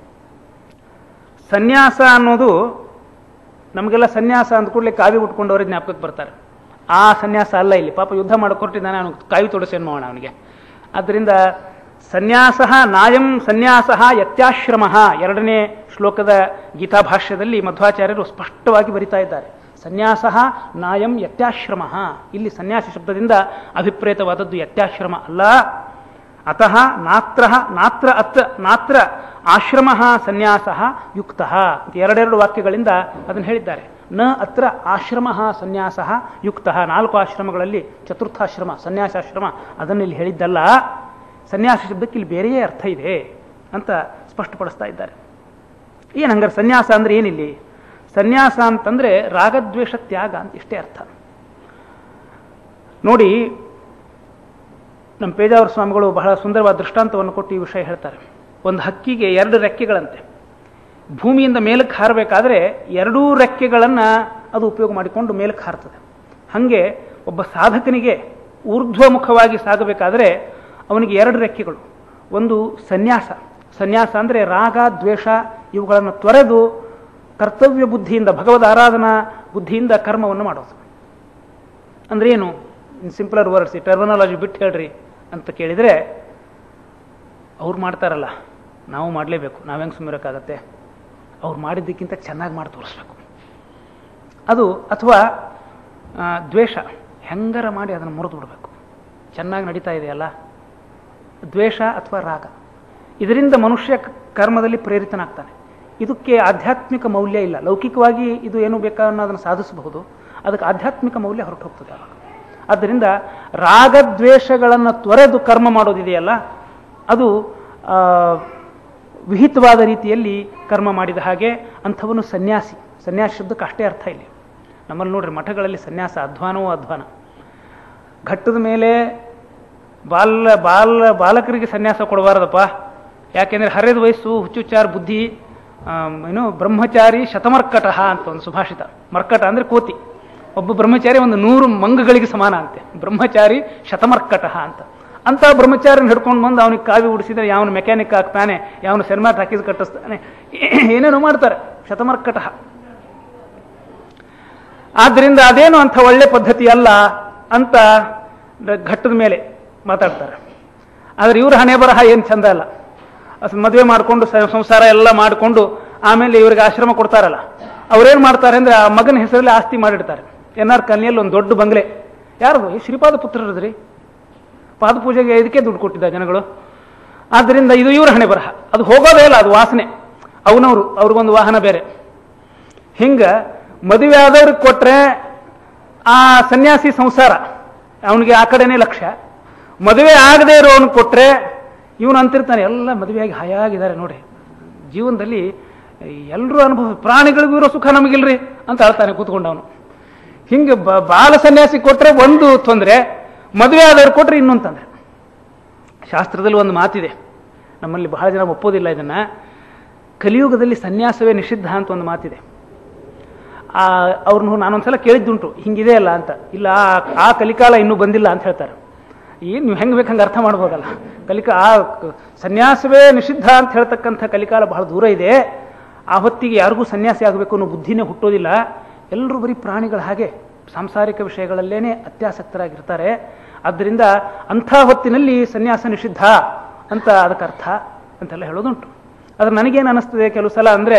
ಸನ್ಯಾಸ ಅನ್ನೋದು ನಮಗೆಲ್ಲ ಸನ್ಯಾಸ ಅಂದ ಕೂಡಲೇ ಕಾವಿ ಉಟ್ಕೊಂಡವ್ರೆ ಜ್ಞಾಪಕಕ್ಕೆ ಬರ್ತಾರೆ ಆ ಸನ್ಯಾಸ ಅಲ್ಲ ಇಲ್ಲಿ ಪಾಪ ಯುದ್ಧ ಮಾಡಕ್ಕೆ ಹೊರಟಿದ್ದಾನೆ ಅವನು ಕಾವಿ ತೊಡಸೇನು ಮಾಡೋಣ ಅವನಿಗೆ ಆದ್ದರಿಂದ ಸನ್ಯಾಸ ನಾಯಂ ಸನ್ಯಾಸ ಯತ್ಯಾಶ್ರಮ ಎರಡನೇ ಶ್ಲೋಕದ ಗೀತಾಭಾಷ್ಯದಲ್ಲಿ ಮಧ್ವಾಚಾರ್ಯರು ಸ್ಪಷ್ಟವಾಗಿ ಬರಿತಾ ಇದ್ದಾರೆ ಸನ್ಯಾಸ ನಾಯಂ ಯತ್ಯಾಶ್ರಮ ಇಲ್ಲಿ ಸನ್ಯಾಸ ಶಬ್ದದಿಂದ ಅಭಿಪ್ರೇತವಾದದ್ದು ಯತ್ಯಾಶ್ರಮ ಅಲ್ಲ ಅತಃ ನಾತ್ರ ನಾತ್ರ ಅತ್ರ ನಾತ್ರ ಆಶ್ರಮ ಸನ್ಯಾಸ ಯುಕ್ತ ಎರಡೆರಡು ವಾಕ್ಯಗಳಿಂದ ಅದನ್ನು ಹೇಳಿದ್ದಾರೆ ನ ಅತ್ರ ಆಶ್ರಮ ಸನ್ಯಾಸ ಯುಕ್ತ ನಾಲ್ಕು ಆಶ್ರಮಗಳಲ್ಲಿ ಚತುರ್ಥಾಶ್ರಮ ಸನ್ಯಾಸಾಶ್ರಮ ಅದನ್ನು ಇಲ್ಲಿ ಹೇಳಿದ್ದಲ್ಲ ಸನ್ಯಾಸ ಶಬ್ದಕ್ಕೆ ಇಲ್ಲಿ ಬೇರೆಯೇ ಅರ್ಥ ಇದೆ ಅಂತ ಸ್ಪಷ್ಟಪಡಿಸ್ತಾ ಇದ್ದಾರೆ ಏನು ಹಂಗಾರೆ ಸನ್ಯಾಸ ಅಂದ್ರೆ ಏನಿಲ್ಲಿ ಸನ್ಯಾಸ ಅಂತಂದ್ರೆ ರಾಗದ್ವೇಷ ತ್ಯಾಗ ಅಂತ ಇಷ್ಟೇ ಅರ್ಥ ನೋಡಿ ನಮ್ಮ ಪೇಜಾವರ ಸ್ವಾಮಿಗಳು ಬಹಳ ಸುಂದರವಾದ ದೃಷ್ಟಾಂತವನ್ನು ಕೊಟ್ಟು ಈ ವಿಷಯ ಹೇಳ್ತಾರೆ ಒಂದು ಹಕ್ಕಿಗೆ ಎರಡು ರೆಕ್ಕೆಗಳಂತೆ ಭೂಮಿಯಿಂದ ಮೇಲಕ್ಕೆ ಹಾರಬೇಕಾದ್ರೆ ಎರಡೂ ರೆಕ್ಕೆಗಳನ್ನು ಅದು ಉಪಯೋಗ ಮಾಡಿಕೊಂಡು ಮೇಲಕ್ಕೆ ಹಾರ್ತದೆ ಹಾಗೆ ಒಬ್ಬ ಸಾಧಕನಿಗೆ ಊರ್ಧ್ವಮುಖವಾಗಿ ಸಾಗಬೇಕಾದ್ರೆ ಅವನಿಗೆ ಎರಡು ರೆಕ್ಕೆಗಳು ಒಂದು ಸನ್ಯಾಸ ಸನ್ಯಾಸ ಅಂದರೆ ರಾಗ ದ್ವೇಷ ಇವುಗಳನ್ನು ತೊರೆದು ಕರ್ತವ್ಯ ಬುದ್ಧಿಯಿಂದ ಭಗವದ್ ಆರಾಧನಾ ಬುದ್ಧಿಯಿಂದ ಕರ್ಮವನ್ನು ಮಾಡೋದು ಅಂದ್ರೆ ಏನು ಇನ್ ಸಿಂಪ್ಲರ್ ವರ್ಡ್ಸ್ ಈ ಟರ್ಮಿನಾಲಜಿ ಬಿಟ್ಟು ಹೇಳ್ರಿ ಅಂತ ಕೇಳಿದರೆ ಅವ್ರು ಮಾಡ್ತಾರಲ್ಲ ನಾವು ಮಾಡಲೇಬೇಕು ನಾವು ಹೆಂಗೆ ಸುಮ್ಮಿರೋಕ್ಕಾಗತ್ತೆ ಅವ್ರು ಮಾಡಿದ್ದಕ್ಕಿಂತ ಚೆನ್ನಾಗಿ ಮಾಡಿ ತೋರಿಸ್ಬೇಕು ಅದು ಅಥವಾ ಆ, ದ್ವೇಷ ಹೆಂಗರ ಮಾಡಿ ಅದನ್ನು ಮುರಿದು ಬಿಡಬೇಕು ಚೆನ್ನಾಗಿ ನಡೀತಾ ಇದೆಯಲ್ಲ ದ್ವೇಷ ಅಥವಾ ರಾಗ ಇದರಿಂದ ಮನುಷ್ಯ ಕ- ಕರ್ಮದಲ್ಲಿ ಪ್ರೇರಿತನಾಗ್ತಾನೆ ಇದಕ್ಕೆ ಆಧ್ಯಾತ್ಮಿಕ ಮೌಲ್ಯ ಇಲ್ಲ ಲೌಕಿಕವಾಗಿ ಇದು ಏನು ಬೇಕಾ ಅನ್ನೋದನ್ನು ಸಾಧಿಸಬಹುದು ಅದಕ್ಕೆ ಆಧ್ಯಾತ್ಮಿಕ ಮೌಲ್ಯ ಹೊರಟು ಹೋಗ್ತದೆ ಆವಾಗ ಆದ್ದರಿಂದ ರಾಗದ್ವೇಷಗಳನ್ನು ತೊರೆದು ಕರ್ಮ ಮಾಡೋದಿದೆಯಲ್ಲ ಅದು ಆ, ವಿಹಿತವಾದ ರೀತಿಯಲ್ಲಿ ಕರ್ಮ ಮಾಡಿದ ಹಾಗೆ ಅಂಥವನು ಸನ್ಯಾಸಿ ಸನ್ಯಾಸ ಶಬ್ದಕ್ಕೆ ಅಷ್ಟೇ ಅರ್ಥ ಇಲ್ಲಿ ನಮ್ಮಲ್ಲಿ ನೋಡ್ರಿ ಮಠಗಳಲ್ಲಿ ಸನ್ಯಾಸ ಅಧ್ವಾನವೂ ಅಧ್ವಾನ ಘಟ್ಟದ ಮೇಲೆ ಬಾಲ ಬಾಲ ಬಾಲಕರಿಗೆ ಸನ್ಯಾಸ ಕೊಡಬಾರದಪ್ಪ ಯಾಕೆಂದ್ರೆ ಹರಿದ ವಯಸ್ಸು ಹುಚ್ಚುಚ್ಚಾರ ಬುದ್ಧಿ ಆಮ್, ಏನು ಬ್ರಹ್ಮಚಾರಿ ಶತಮರ್ಕಟ ಅಂತ ಒಂದು ಸುಭಾಷಿತ ಮರ್ಕಟ ಅಂದ್ರೆ ಕೋತಿ ಒಬ್ಬ ಬ್ರಹ್ಮಚಾರಿ ಒಂದು ನೂರು ಮಂಗಗಳಿಗೆ ಸಮಾನ ಅಂತೆ ಬ್ರಹ್ಮಚಾರಿ ಶತಮರ್ಕಟ ಅಂತ ಅಂತ ಬ್ರಹ್ಮಚಾರಿನ ಹಿಡ್ಕೊಂಡು ಬಂದು ಅವನಿಗೆ ಕಾವಿ ಉಡಿಸಿದ್ರೆ ಯಾವನು ಮೆಕ್ಯಾನಿಕ್ ಆಗ್ತಾನೆ ಯಾವನು ಸೆನ್ಮಾಟ್ ಹಾಕಿದ್ ಕಟ್ಟಿಸ್ತಾನೆ ಏನೇನೋ ಮಾಡ್ತಾರೆ ಶತಮರ್ಕಟ ಆದ್ದರಿಂದ ಅದೇನು ಅಂಥ ಒಳ್ಳೆ ಪದ್ಧತಿ ಅಲ್ಲ ಅಂತ ದ- ಘಟ್ಟದ ಮೇಲೆ ಮಾತಾಡ್ತಾರೆ ಆದ್ರೆ ಇವ್ರ ಹಣೆ ಬರಹ ಏನು ಚಂದ ಅಲ್ಲ ಅಸ್ ಮದುವೆ ಮಾಡಿಕೊಂಡು ಸಂಸಾರ ಎಲ್ಲ ಮಾಡಿಕೊಂಡು ಆಮೇಲೆ ಇವ್ರಿಗೆ ಆಶ್ರಮ ಕೊಡ್ತಾರಲ್ಲ ಅವ್ರೇನ್ ಮಾಡ್ತಾರೆ ಅಂದ್ರೆ ಆ ಮಗನ ಹೆಸರಲ್ಲಿ ಆಸ್ತಿ ಮಾಡಿಡ್ತಾರೆ ಎನ್ ಆರ್ ಕಲ್ನಿಯಲ್ಲಿ ಒಂದು ದೊಡ್ಡ ಬಂಗ್ಲೆ ಯಾರದು ಈ ಶ್ರೀಪಾದ ಪುತ್ರರದ್ರಿ ಪಾದಪೂಜೆಗೆ ಇದಕ್ಕೆ ದುಡ್ಡು ಕೊಟ್ಟಿದ್ದ ಜನಗಳು ಆದ್ದರಿಂದ ಇದು ಇವ್ರ ಹಣೆ ಬರಹ ಅದು ಹೋಗೋದೇ ಇಲ್ಲ ಅದು ವಾಸನೆ ಅವನವರು ಅವ್ರಿಗೊಂದು ವಾಹನ ಬೇರೆ ಹಿಂಗ ಮದುವೆ ಆದವ್ರಿಗೆ ಕೊಟ್ರೆ ಆ ಸನ್ಯಾಸಿ ಸಂಸಾರ ಅವನಿಗೆ ಆ ಕಡೆನೇ ಲಕ್ಷ್ಯ ಮದುವೆ ಆಗದೆ ಇರೋವನು ಕೊಟ್ರೆ ಇವನು ಅಂತಿರ್ತಾನೆ ಎಲ್ಲ ಮದುವೆಯಾಗಿ ಹಾಯಾಗಿದ್ದಾರೆ ನೋಡಿ ಜೀವನದಲ್ಲಿ ಎಲ್ಲರೂ ಅನುಭವ ಪ್ರಾಣಿಗಳಿಗೂ ಇರೋ ಸುಖ ನಮಗಿಲ್ರಿ ಅಂತ ಹೇಳ್ತಾನೆ ಕೂತ್ಕೊಂಡವನು ಹಿಂಗೆ ಬ- ಬಾಲ ಸನ್ಯಾಸಿ ಕೊಟ್ರೆ ಒಂದು ತೊಂದರೆ ಮದುವೆ ಆದವ್ರು ಕೊಟ್ರೆ ಇನ್ನೊಂದು ತೊಂದರೆ ಶಾಸ್ತ್ರದಲ್ಲಿ ಒಂದು ಮಾತಿದೆ ನಮ್ಮಲ್ಲಿ ಬಹಳ ಜನ ಒಪ್ಪೋದಿಲ್ಲ ಇದನ್ನ ಕಲಿಯುಗದಲ್ಲಿ ಸನ್ಯಾಸವೇ ನಿಷಿದ್ಧ ಅಂತ ಒಂದು ಮಾತಿದೆ ಆ ಅವ್ರನ್ನ ನಾನೊಂದ್ಸಲ ಕೇಳಿದ್ದುಂಟು ಹಿಂಗಿದೆ ಅಲ್ಲ ಅಂತ ಇಲ್ಲ ಆ- ಆ ಕಲಿಕಾಲ ಇನ್ನೂ ಬಂದಿಲ್ಲ ಅಂತ ಹೇಳ್ತಾರೆ ಏನು ನೀವು ಹೆಂಗೆ ಬೇಕಂಗೆ ಅರ್ಥ ಮಾಡ್ಬೋದಲ್ಲ ಕಲಿಕಾ ಆ ಕ- ಸನ್ಯಾಸವೇ ನಿಷಿದ್ಧ ಅಂತ ಹೇಳ್ತಕ್ಕಂಥ ಕಲಿಕಾಲ ಬಹಳ ದೂರ ಇದೆ ಆ ಹೊತ್ತಿಗೆ ಯಾರಿಗೂ ಸನ್ಯಾಸಿ ಆಗಬೇಕು ಅನ್ನೋ ಬುದ್ಧಿನೇ ಹುಟ್ಟೋದಿಲ್ಲ ಎಲ್ಲರೂ ಬರೀ ಪ್ರಾಣಿಗಳ ಹಾಗೆ ಸಾಂಸಾರಿಕ ವಿಷಯಗಳಲ್ಲೇನೆ ಅತ್ಯಾಸಕ್ತರಾಗಿರ್ತಾರೆ ಆದ್ದರಿಂದ ಅಂಥ ಹೊತ್ತಿನಲ್ಲಿ ಸನ್ಯಾಸ ನಿಷಿದ್ಧ ಅಂತ ಅದಕ್ಕೆ ಅರ್ಥ ಅಂತೆಲ್ಲ ಹೇಳೋದುಂಟು ಆದ್ರೆ ನನಗೇನು ಅನಿಸ್ತದೆ ಕೆಲವು ಸಲ ಅಂದರೆ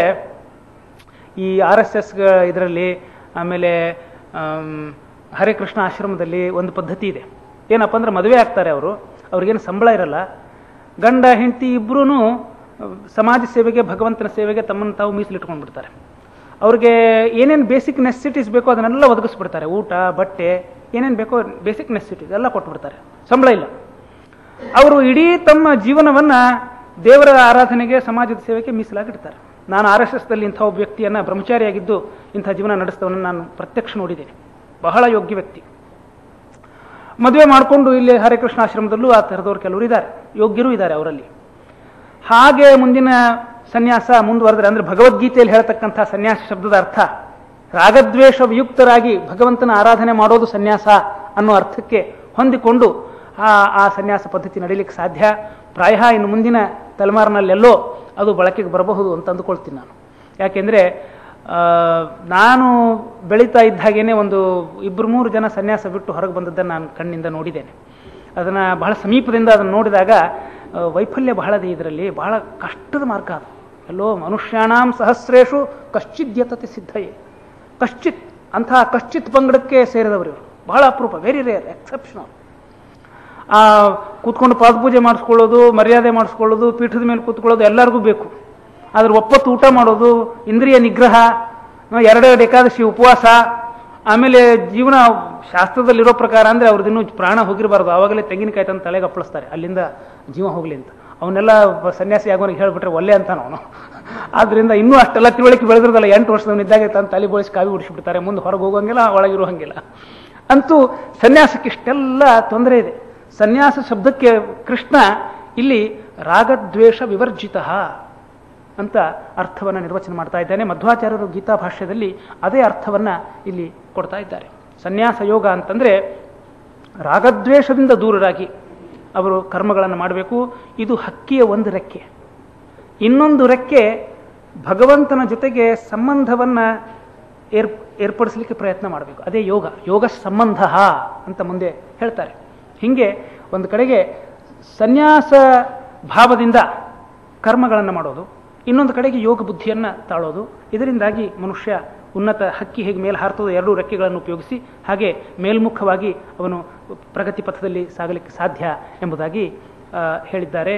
ಈ ಆರ್ ಎಸ್ ಎಸ್ ಇದರಲ್ಲಿ ಆಮೇಲೆ ಆಮ್, ಹರೇ ಕೃಷ್ಣ ಆಶ್ರಮದಲ್ಲಿ ಒಂದು ಪದ್ಧತಿ ಇದೆ ಏನಪ್ಪ ಅಂದ್ರೆ ಮದುವೆ ಆಗ್ತಾರೆ ಅವರು ಅವ್ರಿಗೇನು ಸಂಬಳ ಇರಲ್ಲ ಗಂಡ ಹೆಂಡತಿ ಇಬ್ಬರೂ ಸಮಾಜ ಸೇವೆಗೆ ಭಗವಂತನ ಸೇವೆಗೆ ತಮ್ಮನ್ನು ತಾವು ಮೀಸಲಿಟ್ಕೊಂಡು ಬಿಡ್ತಾರೆ ಅವ್ರಿಗೆ ಏನೇನು ಬೇಸಿಕ್ ನೆಸೆಸಿಟೀಸ್ ಬೇಕೋ ಅದನ್ನೆಲ್ಲ ಒದಗಿಸ್ಬಿಡ್ತಾರೆ ಊಟ ಬಟ್ಟೆ ಏನೇನು ಬೇಕೋ ಬೇಸಿಕ್ ನೆಸೆಸಿಟೀಸ್ ಎಲ್ಲ ಕೊಟ್ಬಿಡ್ತಾರೆ ಸಂಬಳ ಇಲ್ಲ ಅವರು ಇಡೀ ತಮ್ಮ ಜೀವನವನ್ನ ದೇವರ ಆರಾಧನೆಗೆ ಸಮಾಜದ ಸೇವೆಗೆ ಮೀಸಲಾಗಿಡ್ತಾರೆ ನಾನು ಆರ್ ಎಸ್ ಎಸ್ದಲ್ಲಿ ಇಂಥ ಒಬ್ಬ ವ್ಯಕ್ತಿಯನ್ನ ಬ್ರಹ್ಮಚಾರಿಯಾಗಿದ್ದು ಇಂಥ ಜೀವನ ನಡೆಸಿದವನ್ನ ನಾನು ಪ್ರತ್ಯಕ್ಷ ನೋಡಿದ್ದೇನೆ ಬಹಳ ಯೋಗ್ಯ ವ್ಯಕ್ತಿ ಮದುವೆ ಮಾಡಿಕೊಂಡು ಇಲ್ಲಿ ಹರೇಕೃಷ್ಣ ಆಶ್ರಮದಲ್ಲೂ ಆ ಥರದವ್ರು ಕೆಲವರು ಇದ್ದಾರೆ ಯೋಗ್ಯರು ಇದ್ದಾರೆ ಅವರಲ್ಲಿ ಹಾಗೆ ಮುಂದಿನ ಸನ್ಯಾಸ ಮುಂದುವರೆದ್ರೆ ಅಂದ್ರೆ ಭಗವದ್ಗೀತೆಯಲ್ಲಿ ಹೇಳ್ತಕ್ಕಂಥ ಸನ್ಯಾಸ ಶಬ್ದದ ಅರ್ಥ ರಾಗದ್ವೇಷ ವಿಯುಕ್ತರಾಗಿ ಭಗವಂತನ ಆರಾಧನೆ ಮಾಡೋದು ಸನ್ಯಾಸ ಅನ್ನೋ ಅರ್ಥಕ್ಕೆ ಹೊಂದಿಕೊಂಡು ಆ ಆ ಸನ್ಯಾಸ ಪದ್ಧತಿ ನಡೀಲಿಕ್ಕೆ ಸಾಧ್ಯ ಪ್ರಾಯ ಇನ್ನು ಮುಂದಿನ ತಲೆಮಾರಿನಲ್ಲೆಲ್ಲೋ ಅದು ಬಳಕೆಗೆ ಬರಬಹುದು ಅಂತ ಅಂದುಕೊಳ್ತೀನಿ ನಾನು ಯಾಕೆಂದ್ರೆ ಆ, ನಾನು ಬೆಳೀತಾ ಇದ್ದ ಹಾಗೇನೆ ಒಂದು ಇಬ್ಬರು ಮೂರು ಜನ ಸನ್ಯಾಸ ಬಿಟ್ಟು ಹೊರಗೆ ಬಂದದ್ದನ್ನು ನಾನು ಕಣ್ಣಿಂದ ನೋಡಿದ್ದೇನೆ ಅದನ್ನು ಬಹಳ ಸಮೀಪದಿಂದ ಅದನ್ನು ನೋಡಿದಾಗ ಆ, ವೈಫಲ್ಯ ಬಹಳದೆ ಇದರಲ್ಲಿ ಬಹಳ ಕಷ್ಟದ ಮಾರ್ಗ ಅದು ಎಲ್ಲೋ ಮನುಷ್ಯಾಣಾಂ ಸಹಸ್ರೇಶು ಕಶ್ಚಿದ್ಯತತೆ ಸಿದ್ಧಯೇ ಕಶ್ಚಿತ್ ಅಂತಹ ಕಶ್ಚಿತ್ ಪಂಗಡಕ್ಕೆ ಸೇರಿದವರು ಇವರು ಬಹಳ ಅಪರೂಪ ವೆರಿ ರೇರ್ ಎಕ್ಸೆಪ್ಷನಲ್ ಆ ಕೂತ್ಕೊಂಡು ಪಾದಪೂಜೆ ಮಾಡಿಸ್ಕೊಳ್ಳೋದು ಮರ್ಯಾದೆ ಮಾಡಿಸ್ಕೊಳ್ಳೋದು ಪೀಠದ ಮೇಲೆ ಕೂತ್ಕೊಳ್ಳೋದು ಎಲ್ಲರಿಗೂ ಬೇಕು ಆದ್ರೆ ಒಪ್ಪತ್ತು ಊಟ ಮಾಡೋದು ಇಂದ್ರಿಯ ನಿಗ್ರಹ ಎರಡೆರಡು ಏಕಾದಶಿ ಉಪವಾಸ ಆಮೇಲೆ ಜೀವನ ಶಾಸ್ತ್ರದಲ್ಲಿರೋ ಪ್ರಕಾರ ಅಂದ್ರೆ ಅವ್ರದ್ದು ಇನ್ನೂ ಪ್ರಾಣ ಹೋಗಿರಬಾರ್ದು ಆವಾಗಲೇ ತೆಂಗಿನಕಾಯಿ ತಂದು ತಲೆಗೆ ಅಪ್ಪಳಿಸ್ತಾರೆ ಅಲ್ಲಿಂದ ಜೀವ ಹೋಗ್ಲಿ ಅಂತ ಅವನ್ನೆಲ್ಲ ಬ- ಸನ್ಯಾಸಿ ಆಗೋನಿಗೆ ಹೇಳ್ಬಿಟ್ರೆ ಒಲ್ಲೆ ಅಂತಾನ ಅವನು ಆದ್ರಿಂದ ಇನ್ನೂ ಅಷ್ಟೆಲ್ಲ ತಿಳುವಳಿಕೆ ಬೆಳೆದಿರೋದಲ್ಲ ಎಂಟು ವರ್ಷದವನಿದ್ದಾಗ ತನ್ನ ತಲೆ ಬೋಳಿಸಿ ಕಾವಿ ಉಡಿಸ್ಬಿಡ್ತಾರೆ ಮುಂದೆ ಹೊರಗೆ ಹೋಗಂಗಿಲ್ಲ ಒಳಗಿರೋ ಹಂಗಿಲ್ಲ ಅಂತೂ ಸನ್ಯಾಸಕ್ಕೆ ಇಷ್ಟೆಲ್ಲ ತೊಂದರೆ ಇದೆ ಸನ್ಯಾಸ ಶಬ್ದಕ್ಕೆ ಕೃಷ್ಣ ಇಲ್ಲಿ ರಾಗದ್ವೇಷ ವಿವರ್ಜಿತ ಅಂತ ಅರ್ಥವನ್ನು ನಿರ್ವಚನ ಮಾಡ್ತಾ ಇದ್ದಾನೆ ಮಧ್ವಾಚಾರ್ಯರು ಗೀತಾ ಭಾಷ್ಯದಲ್ಲಿ ಅದೇ ಅರ್ಥವನ್ನ ಇಲ್ಲಿ ಕೊಡ್ತಾ ಇದ್ದಾರೆ ಸನ್ಯಾಸ ಯೋಗ ಅಂತಂದ್ರೆ ರಾಗದ್ವೇಷದಿಂದ ದೂರರಾಗಿ ಅವರು ಕರ್ಮಗಳನ್ನು ಮಾಡಬೇಕು ಇದು ಹಕ್ಕಿಯ ಒಂದು ರೆಕ್ಕೆ ಇನ್ನೊಂದು ರೆಕ್ಕೆ ಭಗವಂತನ ಜೊತೆಗೆ ಸಂಬಂಧವನ್ನ ಏರ್ ಏರ್ಪಡಿಸಲಿಕ್ಕೆ ಪ್ರಯತ್ನ ಮಾಡಬೇಕು ಅದೇ ಯೋಗ ಯೋಗ ಸಂಬಂಧ ಅಂತ ಮುಂದೆ ಹೇಳ್ತಾರೆ ಹೀಗೆ ಒಂದು ಕಡೆಗೆ ಸನ್ಯಾಸ ಭಾವದಿಂದ ಕರ್ಮಗಳನ್ನು ಮಾಡೋದು ಇನ್ನೊಂದು ಕಡೆಗೆ ಯೋಗ ಬುದ್ಧಿಯನ್ನು ತಾಳೋದು ಇದರಿಂದಾಗಿ ಮನುಷ್ಯ ಉನ್ನತ ಹಕ್ಕಿ ಹೇಗೆ ಮೇಲೆ ಹಾರ್ತದೋ ಎರಡೂ ರೆಕ್ಕೆಗಳನ್ನು ಉಪಯೋಗಿಸಿ ಹಾಗೆ ಮೇಲ್ಮುಖವಾಗಿ ಅವನು ಪ್ರಗತಿ ಪಥದಲ್ಲಿ ಸಾಗಲಿಕ್ಕೆ ಸಾಧ್ಯ ಎಂಬುದಾಗಿ ಆ, ಹೇಳಿದ್ದಾರೆ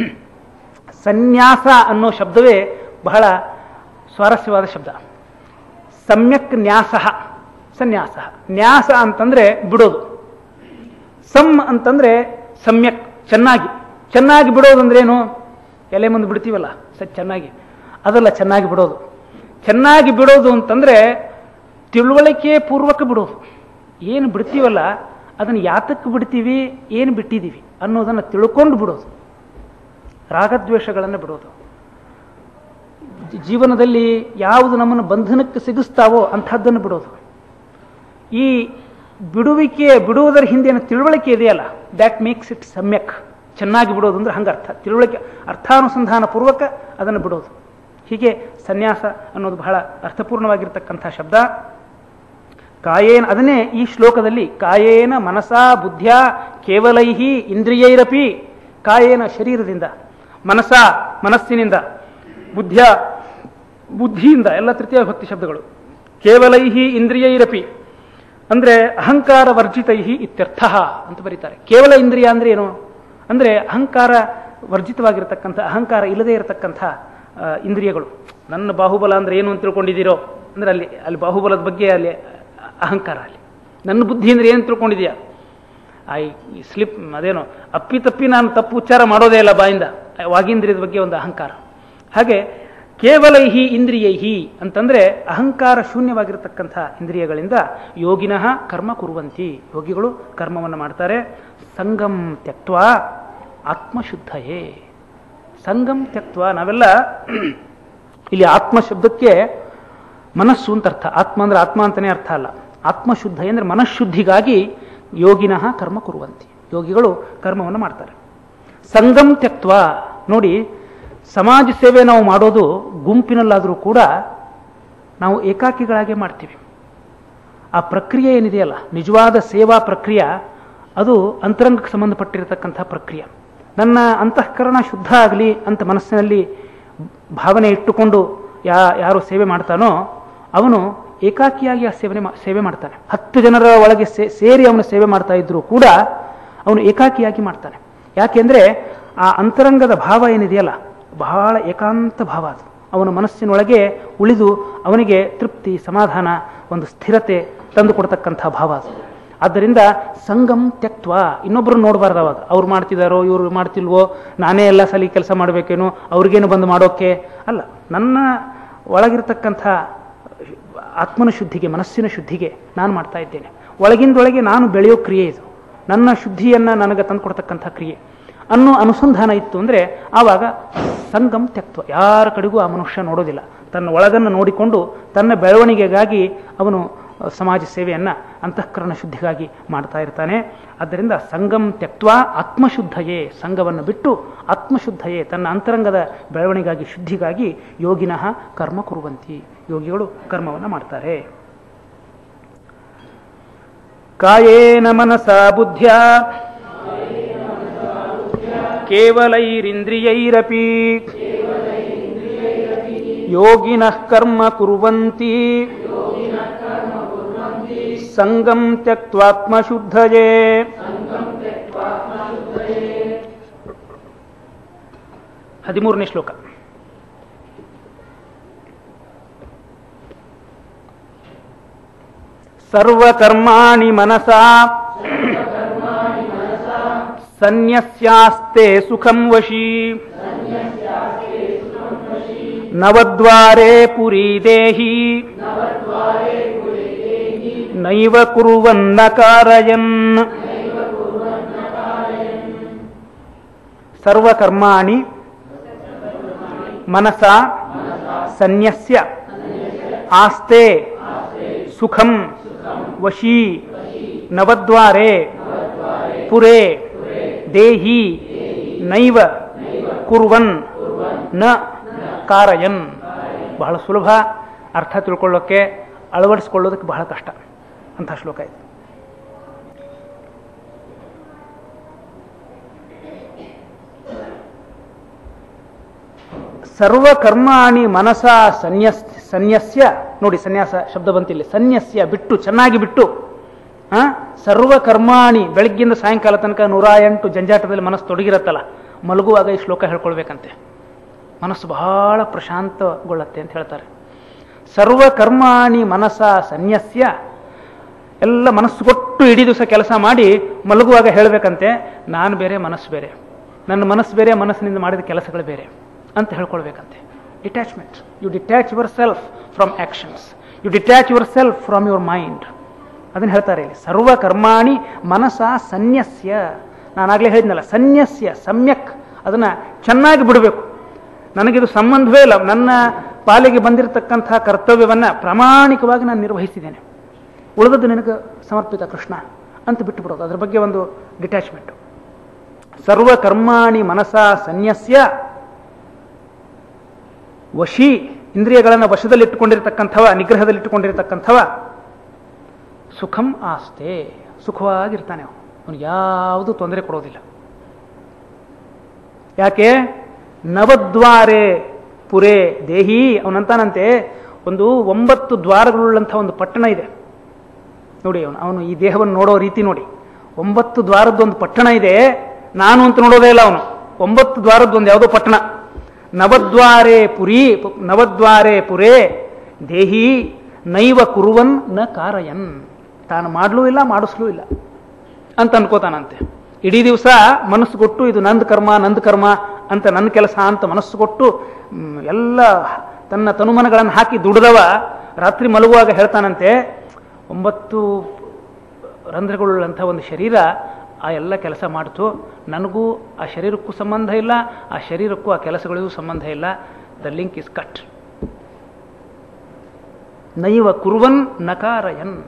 ಸನ್ಯಾಸ ಅನ್ನೋ ಶಬ್ದವೇ ಬಹಳ ಸ್ವಾರಸ್ಯವಾದ ಶಬ್ದ ಸಮ್ಯಕ್ ನ್ಯಾಸ ಸನ್ಯಾಸ ನ್ಯಾಸ ಅಂತಂದ್ರೆ ಬಿಡೋದು ಸಮ್ ಅಂತಂದ್ರೆ ಸಮ್ಯಕ್ ಚೆನ್ನಾಗಿ ಚೆನ್ನಾಗಿ ಬಿಡೋದು ಅಂದ್ರೇನು ಎಲೆ ಮುಂದೆ ಬಿಡ್ತೀವಲ್ಲ ಸ ಚೆನ್ನಾಗಿ ಅದಲ್ಲ ಚೆನ್ನಾಗಿ ಬಿಡೋದು ಚೆನ್ನಾಗಿ ಬಿಡೋದು ಅಂತಂದ್ರೆ ತಿಳುವಳಿಕೆ ಪೂರ್ವಕ ಬಿಡೋದು ಏನು ಬಿಡ್ತೀವಲ್ಲ ಅದನ್ನು ಯಾತಕ್ಕೆ ಬಿಡ್ತೀವಿ ಏನು ಬಿಟ್ಟಿದ್ದೀವಿ ಅನ್ನೋದನ್ನು ತಿಳ್ಕೊಂಡು ಬಿಡೋದು ರಾಗದ್ವೇಷಗಳನ್ನು ಬಿಡೋದು ಜಿ- ಜೀವನದಲ್ಲಿ ಯಾವುದು ನಮ್ಮನ್ನು ಬಂಧನಕ್ಕೆ ಸಿಗಿಸ್ತಾವೋ ಅಂಥದ್ದನ್ನು ಬಿಡೋದು ಈ ಬಿಡುವಿಕೆ ಬಿಡುವುದರ ಹಿಂದಿನ ತಿಳುವಳಿಕೆ ಇದೆಯಲ್ಲ ದ್ಯಾಟ್ ಮೇಕ್ಸ್ ಇಟ್ ಸಮ್ಯಕ್ ಚೆನ್ನಾಗಿ ಬಿಡೋದು ಅಂದ್ರೆ ಹಂಗೆ ಅರ್ಥ ತಿಳುವಳಿಕೆ ಅರ್ಥಾನುಸಂಧಾನ ಪೂರ್ವಕ ಅದನ್ನು ಬಿಡೋದು ಹೀಗೆ ಸನ್ಯಾಸ ಅನ್ನೋದು ಬಹಳ ಅರ್ಥಪೂರ್ಣವಾಗಿರ್ತಕ್ಕಂಥ ಶಬ್ದ ಕಾಯೇನ ಅದನ್ನೇ ಈ ಶ್ಲೋಕದಲ್ಲಿ ಕಾಯೇನ ಮನಸಾ ಬುದ್ಧ್ಯ ಕೇವಲೈಹಿ ಇಂದ್ರಿಯೈರಪಿ ಕಾಯೇನ ಶರೀರದಿಂದ ಮನಸ ಮನಸ್ಸಿನಿಂದ ಬುದ್ಧ್ಯ ಬುದ್ಧಿಯಿಂದ ಎಲ್ಲ ತೃತೀಯ ಭಕ್ತಿ ಶಬ್ದಗಳು ಕೇವಲೈಹಿ ಇಂದ್ರಿಯೈರಪಿ ಅಂದ್ರೆ ಅಹಂಕಾರ ವರ್ಜಿತೈಹಿ ಇತ್ಯರ್ಥ ಅಂತ ಬರೀತಾರೆ ಕೇವಲ ಇಂದ್ರಿಯ ಅಂದ್ರೆ ಏನು ಅಂದ್ರೆ ಅಹಂಕಾರ ವರ್ಜಿತವಾಗಿರತಕ್ಕಂಥ ಅಹಂಕಾರ ಇಲ್ಲದೆ ಇರತಕ್ಕಂಥ ಆ, ಇಂದ್ರಿಯಗಳು ನನ್ನ ಬಾಹುಬಲ ಅಂದ್ರೆ ಏನು ಅಂತ ತಿಳ್ಕೊಂಡಿದ್ದೀರೋ ಅಂದ್ರೆ ಅಲ್ಲಿ ಅಲ್ಲಿ ಬಾಹುಬಲದ ಬಗ್ಗೆ ಅಲ್ಲಿ ಅಹಂಕಾರ ಅಲ್ಲಿ ನನ್ನ ಬುದ್ಧಿ ಅಂದ್ರೆ ಏನು ತಿಳ್ಕೊಂಡಿದ್ಯಾ ಐ ಸ್ಲಿಪ್ ಅದೇನೋ ಅಪ್ಪಿ ತಪ್ಪಿ ನಾನು ತಪ್ಪು ಉಚ್ಚಾರ ಮಾಡೋದೇ ಇಲ್ಲ ಬಾಯಿಂದ ವಾಗೀಂದ್ರಿಯದ ಬಗ್ಗೆ ಒಂದು ಅಹಂಕಾರ ಹಾಗೆ ಕೇವಲೈಹಿ ಇಂದ್ರಿಯೈಹಿ ಅಂತಂದ್ರೆ ಅಹಂಕಾರ ಶೂನ್ಯವಾಗಿರತಕ್ಕಂಥ ಇಂದ್ರಿಯಗಳಿಂದ ಯೋಗಿನಃ ಕರ್ಮ ಕುರುವಂತಿ ಯೋಗಿಗಳು ಕರ್ಮವನ್ನು ಮಾಡ್ತಾರೆ ಸಂಗಂ ತ್ಯಕ್ವ ಆತ್ಮಶುದ್ಧಯೇ ಸಂಗಂ ತ್ಯಕ್ವ ನಾವೆಲ್ಲ ಇಲ್ಲಿ ಆತ್ಮ ಶಬ್ದಕ್ಕೆ ಮನಸ್ಸು ಅಂತ ಅರ್ಥ ಆತ್ಮ ಅಂದ್ರೆ ಆತ್ಮ ಅಂತಾನೆ ಅರ್ಥ ಅಲ್ಲ ಆತ್ಮಶುದ್ಧ ಅಂದ್ರೆ ಮನಃಶುದ್ಧಿಗಾಗಿ ಯೋಗಿನಃ ಕರ್ಮ ಕುರುವಂತಿ ಯೋಗಿಗಳು ಕರ್ಮವನ್ನು ಮಾಡ್ತಾರೆ ಸಂಗಂ ತ್ಯಕ್ವ ನೋಡಿ ಸಮಾಜ ಸೇವೆ ನಾವು ಮಾಡೋದು ಗುಂಪಿನಲ್ಲಾದರೂ ಕೂಡ ನಾವು ಏಕಾಕಿಗಳಾಗೆ ಮಾಡ್ತೀವಿ ಆ ಪ್ರಕ್ರಿಯೆ ಏನಿದೆಯಲ್ಲ ನಿಜವಾದ ಸೇವಾ ಪ್ರಕ್ರಿಯೆ ಅದು ಅಂತರಂಗಕ್ಕೆ ಸಂಬಂಧಪಟ್ಟಿರತಕ್ಕಂಥ ಪ್ರಕ್ರಿಯೆ ನನ್ನ ಅಂತಃಕರಣ ಶುದ್ಧ ಆಗಲಿ ಅಂತ ಮನಸ್ಸಿನಲ್ಲಿ ಭಾವನೆ ಇಟ್ಟುಕೊಂಡು ಯಾ ಯಾರು ಸೇವೆ ಮಾಡ್ತಾನೋ ಅವನು ಏಕಾಕಿಯಾಗಿ ಆ ಸೇವನೆ ಮಾ- ಸೇವೆ ಮಾಡ್ತಾನೆ ಹತ್ತು ಜನರ ಒಳಗೆ ಸೇ- ಸೇರಿ ಅವನು ಸೇವೆ ಮಾಡ್ತಾ ಇದ್ರೂ ಕೂಡ ಅವನು ಏಕಾಕಿಯಾಗಿ ಮಾಡ್ತಾನೆ ಯಾಕೆಂದ್ರೆ ಆ ಅಂತರಂಗದ ಭಾವ ಏನಿದೆಯಲ್ಲ ಬಹಳ ಏಕಾಂತ ಭಾವ ಅದು ಅವನ ಮನಸ್ಸಿನೊಳಗೆ ಉಳಿದು ಅವನಿಗೆ ತೃಪ್ತಿ ಸಮಾಧಾನ ಒಂದು ಸ್ಥಿರತೆ ತಂದು ಕೊಡ್ತಕ್ಕಂಥ ಭಾವ ಅದು ಆದ್ದರಿಂದ ಸಂಗಮ್ ತ್ಯಕ್ತ್ವ ಇನ್ನೊಬ್ಬರು ನೋಡಬಾರ್ದು ಅವಾಗ ಅವ್ರು ಮಾಡ್ತಿದಾರೋ ಇವ್ರು ಮಾಡ್ತಿಲ್ವೋ ನಾನೇ ಎಲ್ಲ ಸಲ ಕೆಲಸ ಮಾಡಬೇಕೇನೋ ಅವ್ರಿಗೇನು ಬಂದು ಮಾಡೋಕೆ ಅಲ್ಲ ನನ್ನ ಒಳಗಿರ್ತಕ್ಕಂಥ ಆತ್ಮನ ಶುದ್ಧಿಗೆ ಮನಸ್ಸಿನ ಶುದ್ಧಿಗೆ ನಾನು ಮಾಡ್ತಾ ಇದ್ದೇನೆ ಒಳಗಿಂದೊಳಗೆ ನಾನು ಬೆಳೆಯೋ ಕ್ರಿಯೆ ಇದು ನನ್ನ ಶುದ್ಧಿಯನ್ನು ನನಗೆ ತಂದುಕೊಡ್ತಕ್ಕಂಥ ಕ್ರಿಯೆ ಅನ್ನೋ ಅನುಸಂಧಾನ ಇತ್ತು ಅಂದರೆ ಆವಾಗ ಸಂಗಮ್ ತ್ಯಕ್ತ್ವ ಯಾರ ಕಡೆಗೂ ಆ ಮನುಷ್ಯ ನೋಡೋದಿಲ್ಲ ತನ್ನ ಒಳಗನ್ನು ನೋಡಿಕೊಂಡು ತನ್ನ ಬೆಳವಣಿಗೆಗಾಗಿ ಅವನು ಅಹ್, ಸಮಾಜ ಸೇವೆಯನ್ನು ಅಂತಃಕರಣ ಶುದ್ಧಿಗಾಗಿ ಮಾಡ್ತಾ ಇರ್ತಾನೆ ಆದ್ದರಿಂದ ಸಂಗಮ್ ತ್ಯಕ್ತ್ವ ಆತ್ಮಶುದ್ಧಯೇ ಸಂಘವನ್ನು ಬಿಟ್ಟು ಆತ್ಮಶುದ್ಧಯೇ ತನ್ನ ಅಂತರಂಗದ ಬೆಳವಣಿಗಾಗಿ ಶುದ್ಧಿಗಾಗಿ ಯೋಗಿನಃ ಕರ್ಮ ಕುರುವಂತಿ ಯೋಗಿಗಳು ಕರ್ಮವನ್ನು ಮಾಡ್ತಾರೆ ಕಾಯೇನ ಮನಸ ಬುದ್ಧ್ಯ ಕೇವಲೈರಿಂದ್ರಿಯೈರಪಿ ಯೋಗಿನಃ ಕರ್ಮ ಕುರುವಂತಿ ಸಂಗಂ ತ್ಯಕ್ತ್ವಾತ್ಮಶುದ್ಧಯೇ ಹದಿಮೂರನೇ ಶ್ಲೋಕ ಸರ್ವಕರ್ಮಾಣಿ ಮನಸಾ ಸನ್ಯಸ್ಯಾಸ್ತೆ ಸುಖಂ ವಶಿ ನವದ್ವಾರೆ ಪುರಿ ದೇಹಿ ನೈವ ಕುರುವನ್ನ ಕಾರಯನ್ ಸರ್ವಕರ್ಮಾಣಿ ಮನಸ ಸನ್ಯಸ್ಯ ಆಸ್ತೆ ಸುಖಂ ವಶೀ ನವದ್ವಾರೆ ಪುರೇ ದೇಹಿ ನೈವ ಕುರ್ವನ್ ನ ಕಾರಯನ್ ಬಹಳ ಸುಲಭ ಅರ್ಥ ತಿಳ್ಕೊಳ್ಳೋಕ್ಕೆ ಅಳವಡಿಸ್ಕೊಳ್ಳೋದಕ್ಕೆ ಬಹಳ ಕಷ್ಟ ಅಂತ ಶ್ಲೋಕ ಇದೆ ಸರ್ವಕರ್ಮಾಣಿ ಮನಸ ಸನ್ಯಸ್ ಸನ್ಯಸ್ಯ ನೋಡಿ ಸನ್ಯಾಸ ಶಬ್ದ ಬಂತಿಲ್ಲಿ ಸನ್ಯಸ್ಯ ಬಿಟ್ಟು ಚೆನ್ನಾಗಿ ಬಿಟ್ಟು ಆ ಸರ್ವಕರ್ಮಾಣಿ ಬೆಳಗ್ಗಿಂದ ಸಾಯಂಕಾಲ ತನಕ ನೂರ ಎಂಟು ಜಂಜಾಟದಲ್ಲಿ ಮನಸ್ಸು ತೊಡಗಿರತ್ತಲ್ಲ ಮಲಗುವಾಗ ಈ ಶ್ಲೋಕ ಹೇಳ್ಕೊಳ್ಬೇಕಂತೆ ಮನಸ್ಸು ಬಹಳ ಪ್ರಶಾಂತಗೊಳ್ಳತ್ತೆ ಅಂತ ಹೇಳ್ತಾರೆ ಸರ್ವಕರ್ಮಾಣಿ ಮನಸ ಸನ್ಯಸ್ಯ ಎಲ್ಲ ಮನಸ್ಸು ಕೊಟ್ಟು ಇಡೀ ದಿವಸ ಕೆಲಸ ಮಾಡಿ ಮಲಗುವಾಗ ಹೇಳಬೇಕಂತೆ ನಾನು ಬೇರೆ ಮನಸ್ಸು ಬೇರೆ ನನ್ನ ಮನಸ್ಸು ಬೇರೆ ಮನಸ್ಸಿನಿಂದ ಮಾಡಿದ ಕೆಲಸಗಳು ಬೇರೆ ಅಂತ ಹೇಳ್ಕೊಳ್ಬೇಕಂತೆ detachment you detach yourself from actions you detach yourself from your mind ಅದನ್ನು ಹೇಳ್ತಾರೆ ಇಲ್ಲಿ ಸರ್ವ ಕರ್ಮಾಣಿ ಮನಸ ಸನ್ಯಸ್ಯ ನಾನಾಗಲೇ ಹೇಳಿದ್ನಲ್ಲ ಸನ್ಯಸ್ಯ ಸಮ್ಯಕ್ ಅದನ್ನು ಚೆನ್ನಾಗಿ ಬಿಡಬೇಕು ನನಗಿದು ಸಂಬಂಧವೇ ಇಲ್ಲ ನನ್ನ ಪಾಲಿಗೆ ಬಂದಿರತಕ್ಕಂಥ ಕರ್ತವ್ಯವನ್ನು ಪ್ರಾಮಾಣಿಕವಾಗಿ ನಾನು ನಿರ್ವಹಿಸಿದ್ದೇನೆ ಉಳಿದದ್ದು ನಿನಗೆ ಸಮರ್ಪಿತ ಕೃಷ್ಣ ಅಂತ ಬಿಟ್ಟು ಬಿಡೋದು ಅದ್ರ ಬಗ್ಗೆ ಒಂದು ಡಿಟ್ಯಾಚ್ಮೆಂಟ್ ಸರ್ವ ಕರ್ಮಾಣಿ ಮನಸ ಸನ್ಯಸ್ಯ ವಶಿ ಇಂದ್ರಿಯಗಳನ್ನು ವಶದಲ್ಲಿಟ್ಟುಕೊಂಡಿರ್ತಕ್ಕಂಥವ ನಿಗ್ರಹದಲ್ಲಿಟ್ಟುಕೊಂಡಿರ್ತಕ್ಕಂಥವ ಸುಖಂ ಆಸ್ತೆ ಸುಖವಾಗಿರ್ತಾನೆ ಅವನು ಅವನು ಯಾವುದು ತೊಂದರೆ ಕೊಡೋದಿಲ್ಲ ಯಾಕೆ ನವದ್ವಾರೆ ಪುರೇ ದೇಹಿ ಅವನಂತಾನಂತೆ ಒಂದು ಒಂಬತ್ತು ದ್ವಾರಗಳುಳ್ಳಂಥ ಒಂದು ಪಟ್ಟಣ ಇದೆ ನೋಡಿ ಅವನು ಅವನು ಈ ದೇಹವನ್ನು ನೋಡೋ ರೀತಿ ನೋಡಿ ಒಂಬತ್ತು ದ್ವಾರದ್ದು ಒಂದು ಪಟ್ಟಣ ಇದೆ ನಾನು ಅಂತ ನೋಡೋದೇ ಇಲ್ಲ ಅವನು ಒಂಬತ್ತು ದ್ವಾರದ್ದು ಒಂದು ಯಾವುದೋ ಪಟ್ಟಣ ನವದ್ವಾರೆ ಪುರಿ ನವದ್ವಾರೆ ಪುರೇ ದೇಹಿ ನೈವ ಕುರುವನ್ ನ ಕಾರಯನ್ ತಾನು ಮಾಡಲೂ ಇಲ್ಲ ಮಾಡಿಸ್ಲೂ ಇಲ್ಲ ಅಂತ ಅನ್ಕೋತಾನಂತೆ ಇಡೀ ದಿವಸ ಮನಸ್ಸು ಕೊಟ್ಟು ಇದು ನಂದು ಕರ್ಮ ನಂದು ಕರ್ಮ ಅಂತ ನನ್ನ ಕೆಲಸ ಅಂತ ಮನಸ್ಸು ಕೊಟ್ಟು ಮ್, ಎಲ್ಲ ತನ್ನ ತನುಮನಗಳನ್ನು ಹಾಕಿ ದುಡಿದವ ರಾತ್ರಿ ಮಲಗುವಾಗ ಹೇಳ್ತಾನಂತೆ ಒಂಬತ್ತು ರಂಧ್ರಗಳುಳ್ಳಂಥ ಒಂದು ಶರೀರ ಆ ಎಲ್ಲ ಕೆಲಸ ಮಾಡ್ತು ನನಗೂ ಆ ಶರೀರಕ್ಕೂ ಸಂಬಂಧ ಇಲ್ಲ ಆ ಶರೀರಕ್ಕೂ ಆ ಕೆಲಸಗಳಿಗೂ ಸಂಬಂಧ ಇಲ್ಲ ದ ಲಿಂಕ್ ಇಸ್ ಕಟ್ ನೈವ ಕುರುವನ್ ನಕಾರಯನ್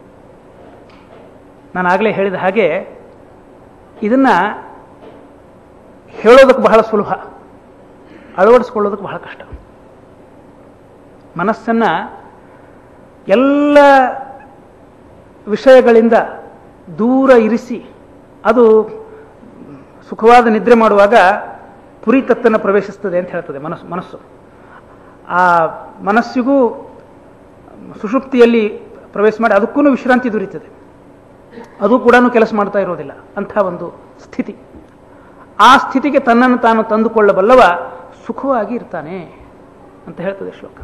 ನಾನು ಆಗಲೇ ಹೇಳಿದ ಹಾಗೆ ಇದನ್ನ ಹೇಳೋದಕ್ಕೆ ಬಹಳ ಸುಲಭ ಅಳವಡಿಸ್ಕೊಳ್ಳೋದಕ್ಕೆ ಬಹಳ ಕಷ್ಟ ಮನಸ್ಸನ್ನ ಎಲ್ಲ ವಿಷಯಗಳಿಂದ ದೂರ ಇರಿಸಿ ಅದು ಸುಖವಾದ ನಿದ್ರೆ ಮಾಡುವಾಗ ಪುರಿತತ್ತನ್ನು ಪ್ರವೇಶಿಸ್ತದೆ ಅಂತ ಹೇಳ್ತದೆ ಮನಸ್ಸು ಮನಸ್ಸು ಆ ಮನಸ್ಸಿಗೂ ಸುಷುಪ್ತಿಯಲ್ಲಿ ಪ್ರವೇಶ ಮಾಡಿ ಅದಕ್ಕೂ ವಿಶ್ರಾಂತಿ ದೊರೀತದೆ ಅದು ಕೂಡ ಕೆಲಸ ಮಾಡ್ತಾ ಇರೋದಿಲ್ಲ ಅಂಥ ಒಂದು ಸ್ಥಿತಿ ಆ ಸ್ಥಿತಿಗೆ ತನ್ನನ್ನು ತಾನು ತಂದುಕೊಳ್ಳಬಲ್ಲವ ಸುಖವಾಗಿ ಇರ್ತಾನೆ ಅಂತ ಹೇಳ್ತದೆ ಶ್ಲೋಕ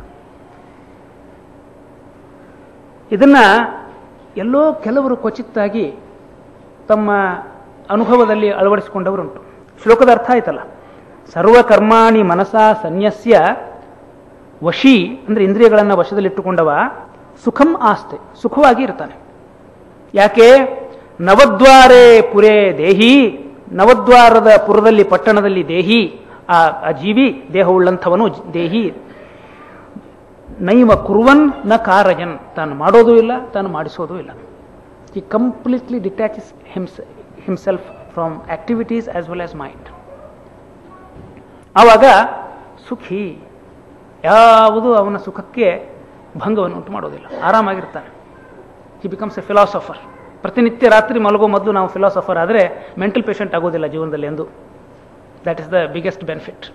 ಇದನ್ನ ಎಲ್ಲೋ ಕೆಲವರು ಕ್ವಚಿತ್ತಾಗಿ ತಮ್ಮ ಅನುಭವದಲ್ಲಿ ಅಳವಡಿಸಿಕೊಂಡವರುಂಟು ಶ್ಲೋಕದ ಅರ್ಥ ಆಯ್ತಲ್ಲ ಸರ್ವಕರ್ಮಾಣಿ ಮನಸ ಸನ್ಯಸ್ಯ ವಶಿ ಅಂದ್ರೆ ಇಂದ್ರಿಯಗಳನ್ನು ವಶದಲ್ಲಿಟ್ಟುಕೊಂಡವ ಸುಖಂ ಆಸ್ತೆ ಸುಖವಾಗಿ ಇರ್ತಾನೆ ಯಾಕೆ ನವದ್ವಾರೇ ಪುರೇ ದೇಹಿ ನವದ್ವಾರದ ಪುರದಲ್ಲಿ ಪಟ್ಟಣದಲ್ಲಿ ದೇಹಿ ಆ ಆ ಜೀವಿ ದೇಹವುಳ್ಳಂಥವನು ಜ- ದೇಹಿ ನೈವ ಕುರುವನ್ ನ ಕಾರಯನ್ ತಾನು ಮಾಡೋದೂ ಇಲ್ಲ ತಾನು ಮಾಡಿಸೋದೂ ಇಲ್ಲ ಈ completely detaches him himself from activities as well as mind ಆವಾಗ ಸುಖಿ ಯಾವುದು ಅವನ ಸುಖಕ್ಕೆ ಭಂಗವನ್ನು ಉಂಟು ಮಾಡೋದಿಲ್ಲ ಆರಾಮಾಗಿರ್ತಾನೆ ಹಿ ಬಿಕಮ್ಸ್ ಎ ಫಿಲಾಸಫರ್ ಪ್ರತಿನಿತ್ಯ ರಾತ್ರಿ ಮಲಗೋ ಮೊದಲು ನಾವು ಫಿಲಾಸಫರ್ ಆದರೆ ಮೆಂಟಲ್ ಪೇಷಂಟ್ ಆಗೋದಿಲ್ಲ ಜೀವನದಲ್ಲಿ ಎಂದು that is the biggest benefit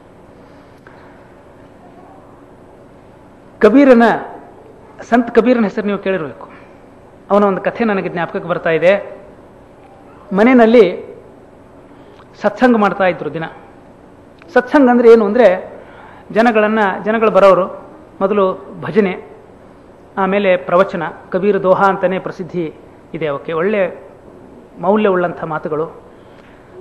ಕಬೀರನ ಸಂತ್ ಕಬೀರನ ಹೆಸರು ನೀವು ಕೇಳಿರಬೇಕು ಅವನ ಒಂದು ಕಥೆ ನನಗೆ ಜ್ಞಾಪಕಕ್ಕೆ ಬರ್ತಾ ಇದೆ ಮನೆಯಲ್ಲಿ ಸತ್ಸಂಗ ಮಾಡ್ತಾ ಇದ್ರು ದಿನ ಸತ್ಸಂಗ ಅಂದ್ರೆ ಏನು ಅಂದರೆ ಜನಗಳನ್ನು ಜನಗಳು ಬರೋರು ಮೊದಲು ಭಜನೆ ಆಮೇಲೆ ಪ್ರವಚನ ಕಬೀರ ದೋಹ ಅಂತಲೇ ಪ್ರಸಿದ್ಧಿ ಇದೆ ಅವಕ್ಕೆ ಒಳ್ಳೆ ಮೌಲ್ಯವುಳ್ಳಂಥ ಮಾತುಗಳು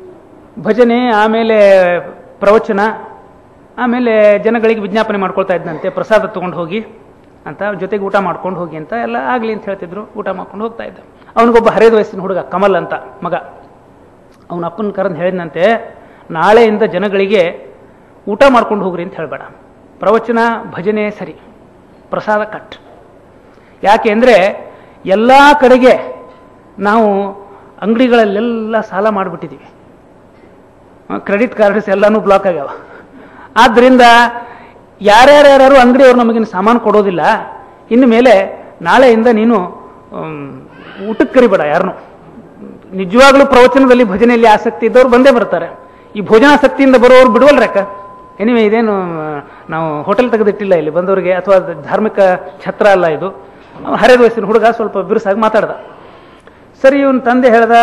ಭಜನೆ ಆಮೇಲೆ ಪ್ರವಚನ ಆಮೇಲೆ ಜನಗಳಿಗೆ ವಿಜ್ಞಾಪನೆ ಮಾಡ್ಕೊಳ್ತಾ ಇದ್ದಂತೆ ಪ್ರಸಾದ ತಗೊಂಡು ಹೋಗಿ ಅಂತ ಜೊತೆಗೆ ಊಟ ಮಾಡ್ಕೊಂಡು ಹೋಗಿ ಅಂತ ಎಲ್ಲ ಆಗಲಿ ಅಂತ ಹೇಳ್ತಿದ್ರು ಊಟ ಮಾಡ್ಕೊಂಡು ಹೋಗ್ತಾ ಇದ್ದ ಅವನಿಗೊಬ್ಬ ಹರಿದ ವಯಸ್ಸಿನ ಹುಡುಗ ಕಮಲ್ ಅಂತ ಮಗ ಅವನ ಅಪ್ಪನ ಕರೆದು ಹೇಳಿದಂತೆ ನಾಳೆಯಿಂದ ಜನಗಳಿಗೆ ಊಟ ಮಾಡ್ಕೊಂಡು ಹೋಗ್ರಿ ಅಂತ ಹೇಳಬೇಡ ಪ್ರವಚನ ಭಜನೆ ಸರಿ ಪ್ರಸಾದ ಕಟ್ ಯಾಕೆ ಅಂದರೆ ಎಲ್ಲ ಕಡೆಗೆ ನಾವು ಅಂಗಡಿಗಳಲ್ಲೆಲ್ಲ ಸಾಲ ಮಾಡಿಬಿಟ್ಟಿದ್ದೀವಿ ಕ್ರೆಡಿಟ್ ಕಾರ್ಡ್ಸ್ ಎಲ್ಲನೂ ಬ್ಲಾಕ್ ಆಗ್ಯಾವ ಆದ್ದರಿಂದ ಯಾರ್ಯಾರ್ಯಾರು ಅಂಗಡಿಯವರು ನಮಗಿನ್ನು ಸಾಮಾನು ಕೊಡೋದಿಲ್ಲ ಇನ್ನು ಮೇಲೆ ನಾಳೆಯಿಂದ ನೀನು ಆಮ್, ಊಟಕ್ಕೆ ಕರಿಬೇಡ ಯಾರನ್ನು ನಿಜವಾಗ್ಲೂ ಪ್ರವಚನದಲ್ಲಿ ಭಜನೆಯಲ್ಲಿ ಆಸಕ್ತಿ ಇದ್ದವ್ರು ಬಂದೇ ಬರ್ತಾರೆ ಈ ಭೋಜನಾಸಕ್ತಿಯಿಂದ ಬರೋರು ಬಿಡುವಲ್ರಕ್ಕ ಎನಿವೆ ಇದೇನು ಆ, ನಾವು ಹೋಟೆಲ್ ತೆಗೆದಿಟ್ಟಿಲ್ಲ ಇಲ್ಲಿ ಬಂದವರಿಗೆ ಅಥವಾ ಅದು ಧಾರ್ಮಿಕ ಛತ್ರ ಅಲ್ಲ ಇದು ಹರಿದ ವಯಸ್ಸಿನ ಹುಡುಗ ಸ್ವಲ್ಪ ಬಿರುಸಾಗಿ ಮಾತಾಡ್ದ ಸರಿ ಇವನ್ ತಂದೆ ಹೇಳ್ದ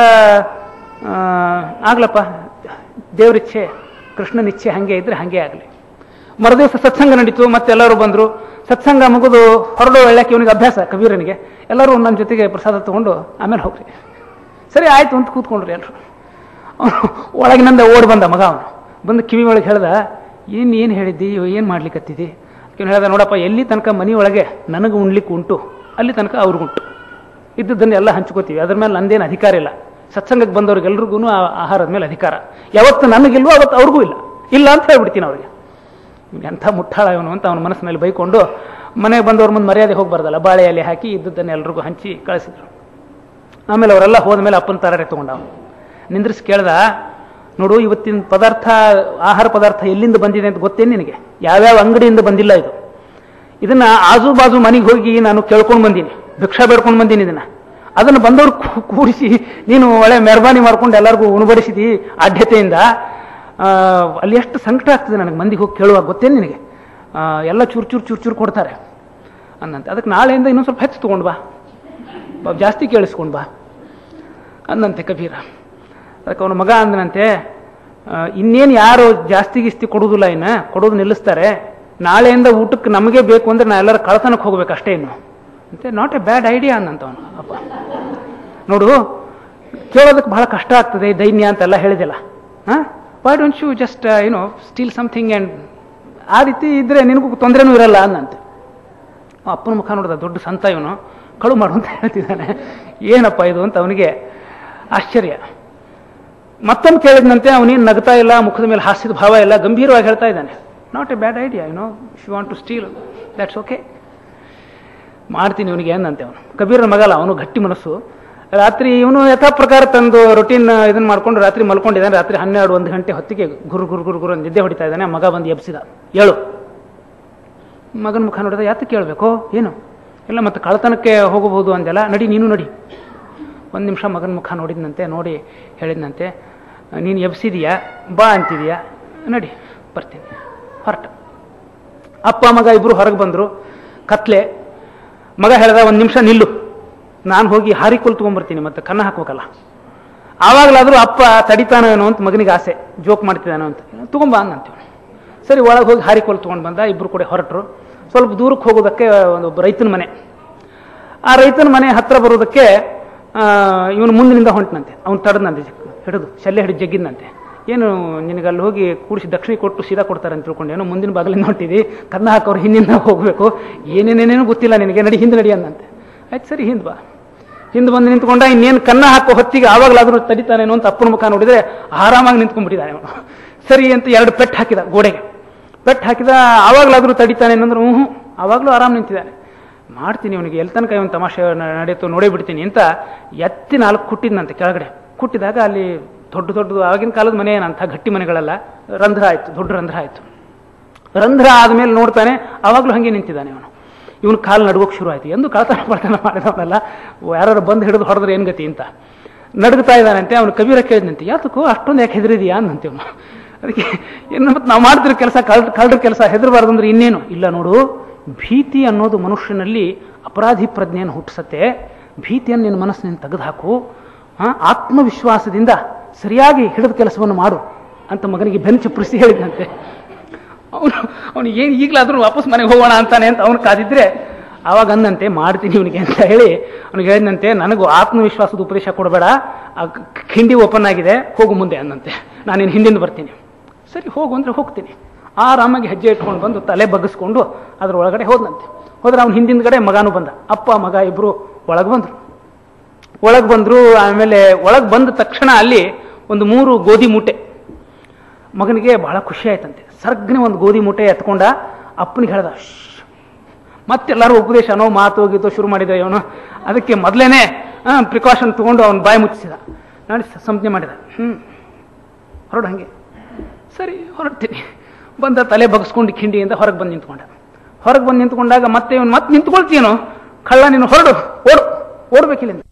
ಆ, ಆಗ್ಲಪ್ಪ ದೇವ್ರಿಚ್ಛೆ ಕೃಷ್ಣನ ಇಚ್ಛೆ ಹಾಗೆ ಇದ್ರೆ ಹಾಗೆ ಆಗಲಿ ಮರುದಿವಸ ಸತ್ಸಂಗ ನಡೀತು ಮತ್ತೆ ಎಲ್ಲರೂ ಬಂದರು ಸತ್ಸಂಗ ಮುಗಿದು ಹೊರಡೋ ಹೇಳಕ್ಕೆ ಇವನಿಗೆ ಅಭ್ಯಾಸ ಕಬೀರನಿಗೆ ಎಲ್ಲರೂ ನನ್ನ ಜೊತೆಗೆ ಪ್ರಸಾದ ತಗೊಂಡು ಆಮೇಲೆ ಹೋಗ್ರಿ ಸರಿ ಆಯ್ತು ಅಂತ ಕೂತ್ಕೊಂಡ್ರಿ ಎಲ್ಲರೂ ಒಳಗಿನಿಂದ ಓಡಿ ಬಂದ ಮಗ ಅವನು ಬಂದು ಕಿವಿ ಒಳಗೆ ಹೇಳ್ದ ಏನು ಏನು ಹೇಳಿದ್ದಿ ಏನು ಮಾಡ್ಲಿಕ್ಕತ್ತಿದ್ದಿ ಇವನು ಹೇಳ್ದ ನೋಡಪ್ಪ ಎಲ್ಲಿ ತನಕ ಮನೆ ಒಳಗೆ ನನಗೆ ಉಣ್ಲಿಕ್ಕೆ ಉಂಟು ಅಲ್ಲಿ ತನಕ ಅವ್ರಿಗುಂಟು ಇದ್ದದ್ದನ್ನು ಎಲ್ಲ ಹಂಚ್ಕೋತೀವಿ ಅದ್ರ ಮೇಲೆ ನಂದೇನು ಅಧಿಕಾರ ಇಲ್ಲ ಸತ್ಸಂಗಕ್ಕೆ ಬಂದವ್ರಿಗೆಲ್ರಿಗೂ ಆ ಆಹಾರದ ಮೇಲೆ ಅಧಿಕಾರ ಯಾವತ್ತು ನನಗಿಲ್ವೋ ಅವತ್ತು ಅವ್ರಿಗೂ ಇಲ್ಲ ಇಲ್ಲ ಅಂತ ಹೇಳ್ಬಿಡ್ತೀನಿ ಅವ್ರಿಗೆ ಇವ್ನು ಎಂಥ ಮುಟ್ಟಾಳ ಇವನು ಅಂತ ಅವನ ಮನಸ್ಸಿನಲ್ಲಿ ಬೈಕೊಂಡು ಮನೆಗೆ ಬಂದವ್ರ ಮುಂದೆ ಮರ್ಯಾದೆ ಹೋಗ್ಬಾರ್ದಲ್ಲ ಬಾಳೆ ಎಲೆ ಹಾಕಿ ಇದ್ದದ್ದನ್ನು ಎಲ್ರಿಗೂ ಹಂಚಿ ಕಳಿಸಿದ್ರು ಆಮೇಲೆ ಅವರೆಲ್ಲ ಹೋದ ಮೇಲೆ ಅಪ್ಪನ ತರಾರೆ ತಗೊಂಡ ಅವನು ನಿಂದ್ರಿಸಿ ಕೇಳ್ದ ನೋಡು ಇವತ್ತಿನ ಪದಾರ್ಥ ಆಹಾರ ಪದಾರ್ಥ ಎಲ್ಲಿಂದ ಬಂದಿದೆ ಅಂತ ಗೊತ್ತೇನು ನಿನಗೆ ಯಾವ್ಯಾವ ಅಂಗಡಿಯಿಂದ ಬಂದಿಲ್ಲ ಇದು ಇದನ್ನ ಆಜು ಬಾಜು ಮನೆಗೆ ಹೋಗಿ ನಾನು ಕೇಳ್ಕೊಂಡು ಬಂದೀನಿ ಭಿಕ್ಷಾ ಬೇಡ್ಕೊಂಡು ಬಂದೀನಿ ಇದನ್ನ ಅದನ್ನು ಬಂದವ್ರು ಕೂ- ಕೂಡಿಸಿ ನೀನು ಒಳ್ಳೆ ಮೆಹರ್ಬಾನಿ ಮಾಡ್ಕೊಂಡು ಎಲ್ಲರಿಗೂ ಉಣಬಡಿಸಿದಿ ಆದ್ಯತೆಯಿಂದ ಆ, ಅಲ್ಲಿ ಎಷ್ಟು ಸಂಕಟ ಆಗ್ತದೆ ನನಗೆ ಮಂದಿಗೆ ಹೋಗಿ ಕೇಳುವಾಗ ಗೊತ್ತೇನು ನಿನಗೆ ಆ, ಎಲ್ಲ ಚೂರು ಚೂರು ಚೂರು ಚೂರು ಕೊಡ್ತಾರೆ ಅನ್ನಂತೆ ಅದಕ್ಕೆ ನಾಳೆಯಿಂದ ಇನ್ನೊಂದು ಸ್ವಲ್ಪ ಹೆಚ್ಚು ತೊಗೊಂಡು ಬಾ ಬಾ ಜಾಸ್ತಿ ಕೇಳಿಸ್ಕೊಂಡು ಬಾ ಅನ್ನಂತೆ ಕಬೀರ ಅದಕ್ಕೆ ಅವನ ಮಗ ಅಂದನಂತೆ ಇನ್ನೇನು ಯಾರು ಜಾಸ್ತಿ ಗಿಸ್ತಿ ಕೊಡೋದಿಲ್ಲ ಇನ್ನು ಕೊಡೋದು ನಿಲ್ಲಿಸ್ತಾರೆ ನಾಳೆಯಿಂದ ಊಟಕ್ಕೆ ನಮಗೆ ಬೇಕು ಅಂದ್ರೆ ನಾ ಎಲ್ಲರ ಕಳ್ತನಕ್ಕೆ ಹೋಗ್ಬೇಕು ಅಷ್ಟೇ ಇನ್ನು ಅಂತೆ ನಾಟ್ ಎ ಬ್ಯಾಡ್ ಐಡಿಯಾ ಅನ್ನಂತ ಅವನು ಅಪ್ಪ ನೋಡು ಕೇಳೋದಕ್ಕೆ ಬಹಳ ಕಷ್ಟ ಆಗ್ತದೆ ದೈನ್ಯ ಅಂತೆಲ್ಲ ಹೇಳಿದಿಲ್ಲ ಹಾಂ why don't you just you know steal something and ಆ ರೀತಿ ಇದ್ರೆ ನಿನಗೂ ತೊಂದರೆನೂ ಇರಲ್ಲ ಅನ್ನಂತೆ ಅವ ಅಪ್ಪನ ಮುಖ ನೋಡಿದ ದೊಡ್ಡ ಸಂತ ಇವನು ಕಳು ಮಾಡು ಅಂತ ಹೇಳ್ತಿದ್ದಾನೆ ಏನಪ್ಪ ಇದು ಅಂತ ಅವನಿಗೆ ಆಶ್ಚರ್ಯ ಮತ್ತೊಮ್ಮೆ ಕೇಳಿದ್ನಂತೆ ಅವನೇನು ನಗ್ತಾ ಇಲ್ಲ ಮುಖದ ಮೇಲೆ ಹಾಸ್ಯದ ಭಾವ ಇಲ್ಲ ಗಂಭೀರವಾಗಿ ಹೇಳ್ತಾ ಇದ್ದಾನೆ not a bad idea you know she want to steal that's okay ಮಾಡ್ತೀನಿ ಇವನಿಗೆ ಏನಂತೆ ಅವನು ಕಬೀರನ ಮಗಲ್ಲ ಅವನು ಗಟ್ಟಿ ಮನಸ್ಸು ರಾತ್ರಿ ಇವನು ಯಥಾ ಪ್ರಕಾರ ತಂದು ರೊಟೀನ್ ಇದನ್ನ ಮಾಡ್ಕೊಂಡು ರಾತ್ರಿ ಮಲ್ಕೊಂಡಿದ್ದಾನೆ ರಾತ್ರಿ ಹನ್ನೆರಡು ಒಂದು ಗಂಟೆ ಹೊತ್ತಿಗೆ ಗುರು ಗುರು ಗುರು ಗುರು ಅಂತ ನಿದ್ದೆ ಹೊಡಿತಾ ಇದ್ದಾನೆ ಮಗ ಬಂದು ಎಬ್ಸಿದ ಹೇಳು ಮಗನ ಮುಖ ನೋಡಿದ ಯಾತಕ್ಕೆ ಕೇಳಬೇಕು ಏನು ಇಲ್ಲ ಮತ್ತೆ ಕಳ್ತನಕ್ಕೆ ಹೋಗಬಹುದು ಅಂದೆಲ್ಲ ನಡಿ ನೀನು ನಡಿ ಒಂದು ನಿಮಿಷ ಮಗನ ಮುಖ ನೋಡಿದ್ನಂತೆ ನೋಡಿ ಹೇಳಿದ್ನಂತೆ ನೀನು ಎಬ್ಸಿದೀಯಾ ಬಾ ಅಂತಿದೀಯಾ ನಡಿ ಬರ್ತೀನಿ ಹೊರಟ ಅಪ್ಪ ಮಗ ಇಬ್ರು ಹೊರಗೆ ಬಂದರು ಕತ್ಲೆ ಮಗ ಹೇಳ್ದ ಒಂದು ನಿಮಿಷ ನಿಲ್ಲು ನಾನು ಹೋಗಿ ಹಾರಿಕೊಲ್ ತೊಗೊಂಬರ್ತೀನಿ ಮತ್ತೆ ಕನ್ನ ಹಾಕ್ಬೇಕಲ್ಲ ಆವಾಗಲಾದರೂ ಅಪ್ಪ ತಡಿತಾನೇನೋ ಅಂತ ಮಗನಿಗೆ ಆಸೆ ಜೋಕ್ ಮಾಡ್ತಿದ್ದಾನೋ ಅಂತ ತಗೊಂಬ ಅಂದಂತೀವಿ ಸರಿ ಒಳಗೆ ಹೋಗಿ ಹಾರಿಕೋಲ್ ತೊಗೊಂಡು ಬಂದ ಇಬ್ಬರು ಕೂಡ ಹೊರಟರು ಸ್ವಲ್ಪ ದೂರಕ್ಕೆ ಹೋಗೋದಕ್ಕೆ ಒಂದು ಒಬ್ಬ ರೈತನ ಮನೆ ಆ ರೈತನ ಮನೆ ಹತ್ರ ಬರೋದಕ್ಕೆ ಇವನು ಮುಂದಿನಿಂದ ಹೊಂಟನಂತೆ ಅವ್ನು ತಡದಂತೆ ಹಿಡಿದು ಶಲ್ಯ ಹಿಡಿದು ಜಗ್ಗಿದ್ನಂತೆ ಏನು ನಿನಗೆ ಅಲ್ಲಿ ಹೋಗಿ ಕೂಡಿಸಿ ದಕ್ಷಿಣ ಕೊಟ್ಟು ಸೀದಾ ಕೊಡ್ತಾರೆ ಅಂತ ತಿಳ್ಕೊಂಡು ಏನೋ ಮುಂದಿನ ಬಾಗಿಲಿಂದ ಹೊಂಟಿದಿ ಕನ್ನ ಹಾಕೋರು ಹಿಂದಿಂದ ಹೋಗಬೇಕು ಏನೇನೇನೇನು ಗೊತ್ತಿಲ್ಲ ನಿನಗೆ ನಡಿ ಹಿಂದೆ ನಡಿ ಅಂದಂತೆ ಆಯ್ತು ಸರಿ ಹಿಂದೆ ಬಾ ಹಿಂದೆ ಬಂದು ನಿಂತ್ಕೊಂಡ ಇನ್ನೇನು ಕನ್ನ ಹಾಕೋ ಹೊತ್ತಿಗೆ ಆವಾಗಲಾದರೂ ತಡಿತಾನೇನೋ ಅಂತ ಅಪ್ಪನ ಮುಖ ನೋಡಿದ್ರೆ ಆರಾಮಾಗಿ ನಿಂತ್ಕೊಂಡ್ಬಿಟ್ಟಿದ್ದಾನೆ ಅವನು ಸರಿ ಅಂತ ಎರಡು ಪೆಟ್ಟು ಹಾಕಿದ ಗೋಡೆಗೆ ಪೆಟ್ಟು ಹಾಕಿದ ಆವಾಗಲಾದರೂ ತಡಿತಾನೆ ಅಂದ್ರೆ ಹ್ಞೂ ಆವಾಗಲೂ ಆರಾಮ್ ನಿಂತಿದ್ದಾನೆ ಮಾಡ್ತೀನಿ ಅವನಿಗೆ ಎಲ್ಲಿ ತನಕ ಇವನು ತಮಾಷೆ ನ- ನಡೆಯುತ್ತೋ ನೋಡೇ ಬಿಡ್ತೀನಿ ಅಂತ ಎತ್ತಿ ನಾಲ್ಕು ಕುಟ್ಟಿದ್ನಂತೆ ಕೆಳಗಡೆ ಕುಟ್ಟಿದಾಗ ಅಲ್ಲಿ ದೊಡ್ಡ ದೊಡ್ಡದು ಆಗಿನ ಕಾಲದ ಮನೆ ಏನಂತ ಗಟ್ಟಿ ಮನೆಗಳೆಲ್ಲ ರಂಧ್ರ ಆಯಿತು ದೊಡ್ಡ ರಂಧ್ರ ಆಯಿತು ರಂಧ್ರ ಆದಮೇಲೆ ನೋಡ್ತಾನೆ ಆವಾಗಲೂ ಹಾಗೆ ನಿಂತಿದ್ದಾನೆ ಅವನು ಇವನು ಕಾಲು ನಡುಗೋಕೆ ಶುರು ಆಯಿತು ಎಂದು ಕಳತನ ಪಳತನ ಮಾಡಿದವನಲ್ಲ ಯಾರು ಬಂದು ಹಿಡಿದು ಹೊಡೆದ್ರೆ ಏನು ಗತಿ ಅಂತ ನಡುಗ್ತಾ ಇದ್ದಾನಂತೆ ಅವನು ಕಬೀರ ಕೇಳಿದಂತೆ ಯಾತಕ್ಕೂ ಅಷ್ಟೊಂದು ಯಾಕೆ ಹೆದರಿದೆಯಾ ಅಂದಂತೆ ಅವನು ಅದಕ್ಕೆ ಇನ್ನು ಮತ್ತೆ ನಾವು ಮಾಡ್ತಿರೋ ಕೆಲಸ ಕಳ್ ಕಳ್ರ ಕೆಲಸ ಹೆದರಬಾರ್ದು ಅಂದ್ರೆ ಇನ್ನೇನು ಇಲ್ಲ ನೋಡು ಭೀತಿ ಅನ್ನೋದು ಮನುಷ್ಯನಲ್ಲಿ ಅಪರಾಧಿ ಪ್ರಜ್ಞೆಯನ್ನು ಹುಟ್ಟಿಸತ್ತೆ ಭೀತಿಯನ್ನು ನಿನ್ನ ಮನಸ್ಸಿನಿಂದ ತೆಗೆದುಹಾಕು ಆ, ಆತ್ಮವಿಶ್ವಾಸದಿಂದ ಸರಿಯಾಗಿ ಹಿಡಿದ ಕೆಲಸವನ್ನು ಮಾಡು ಅಂತ ಮಗನಿಗೆ ಬೆನ್ನು ಚಪ್ಪರಿಸಿ ಹೇಳಿದಂತೆ ಅವನು ಅವನು ಏನು ಈಗಲಾದರೂ ವಾಪಸ್ ಮನೆಗೆ ಹೋಗೋಣ ಅಂತಾನೆ ಅಂತ ಅವನು ಕಾದಿದ್ರೆ ಆವಾಗ ಅಂದಂತೆ ಮಾಡ್ತೀನಿ ಇವನಿಗೆ ಅಂತ ಹೇಳಿ ಅವನಿಗೆ ಹೇಳಿದಂತೆ ನನಗೂ ಆತ್ಮವಿಶ್ವಾಸದ ಉಪದೇಶ ಕೊಡಬೇಡ ಆ ಕ- ಹಿಂಡಿ ಓಪನ್ ಆಗಿದೆ ಹೋಗು ಮುಂದೆ ಅಂದಂತೆ ನಾನಿನ್ ಹಿಂದಿಂದ ಬರ್ತೀನಿ ಸರಿ ಹೋಗು ಅಂದ್ರೆ ಹೋಗ್ತೀನಿ ಆರಾಮಾಗಿ ಹೆಜ್ಜೆ ಇಟ್ಕೊಂಡು ಬಂದು ತಲೆ ಬಗ್ಗಿಸ್ಕೊಂಡು ಅದ್ರ ಒಳಗಡೆ ಹೋದ್ನಂತೆ ಹೋದ್ರೆ ಅವ್ನ ಹಿಂದಿನ ಕಡೆ ಮಗಾನು ಬಂದ ಅಪ್ಪ ಮಗ ಇಬ್ರು ಒಳಗೆ ಬಂದ್ರು ಒಳಗೆ ಬಂದ್ರು ಆಮೇಲೆ ಒಳಗೆ ಬಂದ ತಕ್ಷಣ ಅಲ್ಲಿ ಒಂದು ಮೂರು ಗೋಧಿ ಮೂಟೆ ಮಗನಿಗೆ ಬಹಳ ಖುಷಿ ಆಯ್ತಂತೆ ಸರ್ಗ್ನೆ ಒಂದು ಗೋಧಿ ಮೂಟೆ ಎತ್ಕೊಂಡ ಅಪ್ಪನಿಗೆ ಹೇಳ್ದ "ಶ್ಶ್." ಮತ್ತೆಲ್ಲರೂ ಉಪದೇಶ ಅನ್ನೋ ಮಾತು ಗೀತು ಶುರು ಮಾಡಿದ ಇವನು ಅದಕ್ಕೆ ಮೊದಲೇನೆ ಪ್ರಿಕಾಷನ್ ತಗೊಂಡು ಅವನ ಬಾಯಿ ಮುಚ್ಚಿಸಿದ ನೋಡಿ ಸಂಜ್ಞೆ ಮಾಡಿದ ಹ್ಮ್ ಹೊರಡು ಹಂಗೆ ಸರಿ ಹೊರಡ್ತೀನಿ ಬಂದ ತಲೆ ಬಗ್ಸ್ಕೊಂಡು ಕಿಂಡಿಯಿಂದ ಹೊರಗೆ ಬಂದು ನಿಂತ್ಕೊಂಡ ಹೊರಗೆ ಬಂದು ನಿಂತ್ಕೊಂಡಾಗ ಮತ್ತೆ ಇವನು ಮತ್ತೆ ನಿಂತ್ಕೊಳ್ತೀನೋ ಕಳ್ಳ ನೀನು ಹೊರಡು ಓಡು ಓಡ್ಬೇಕಿಲ್ಲಿಂದ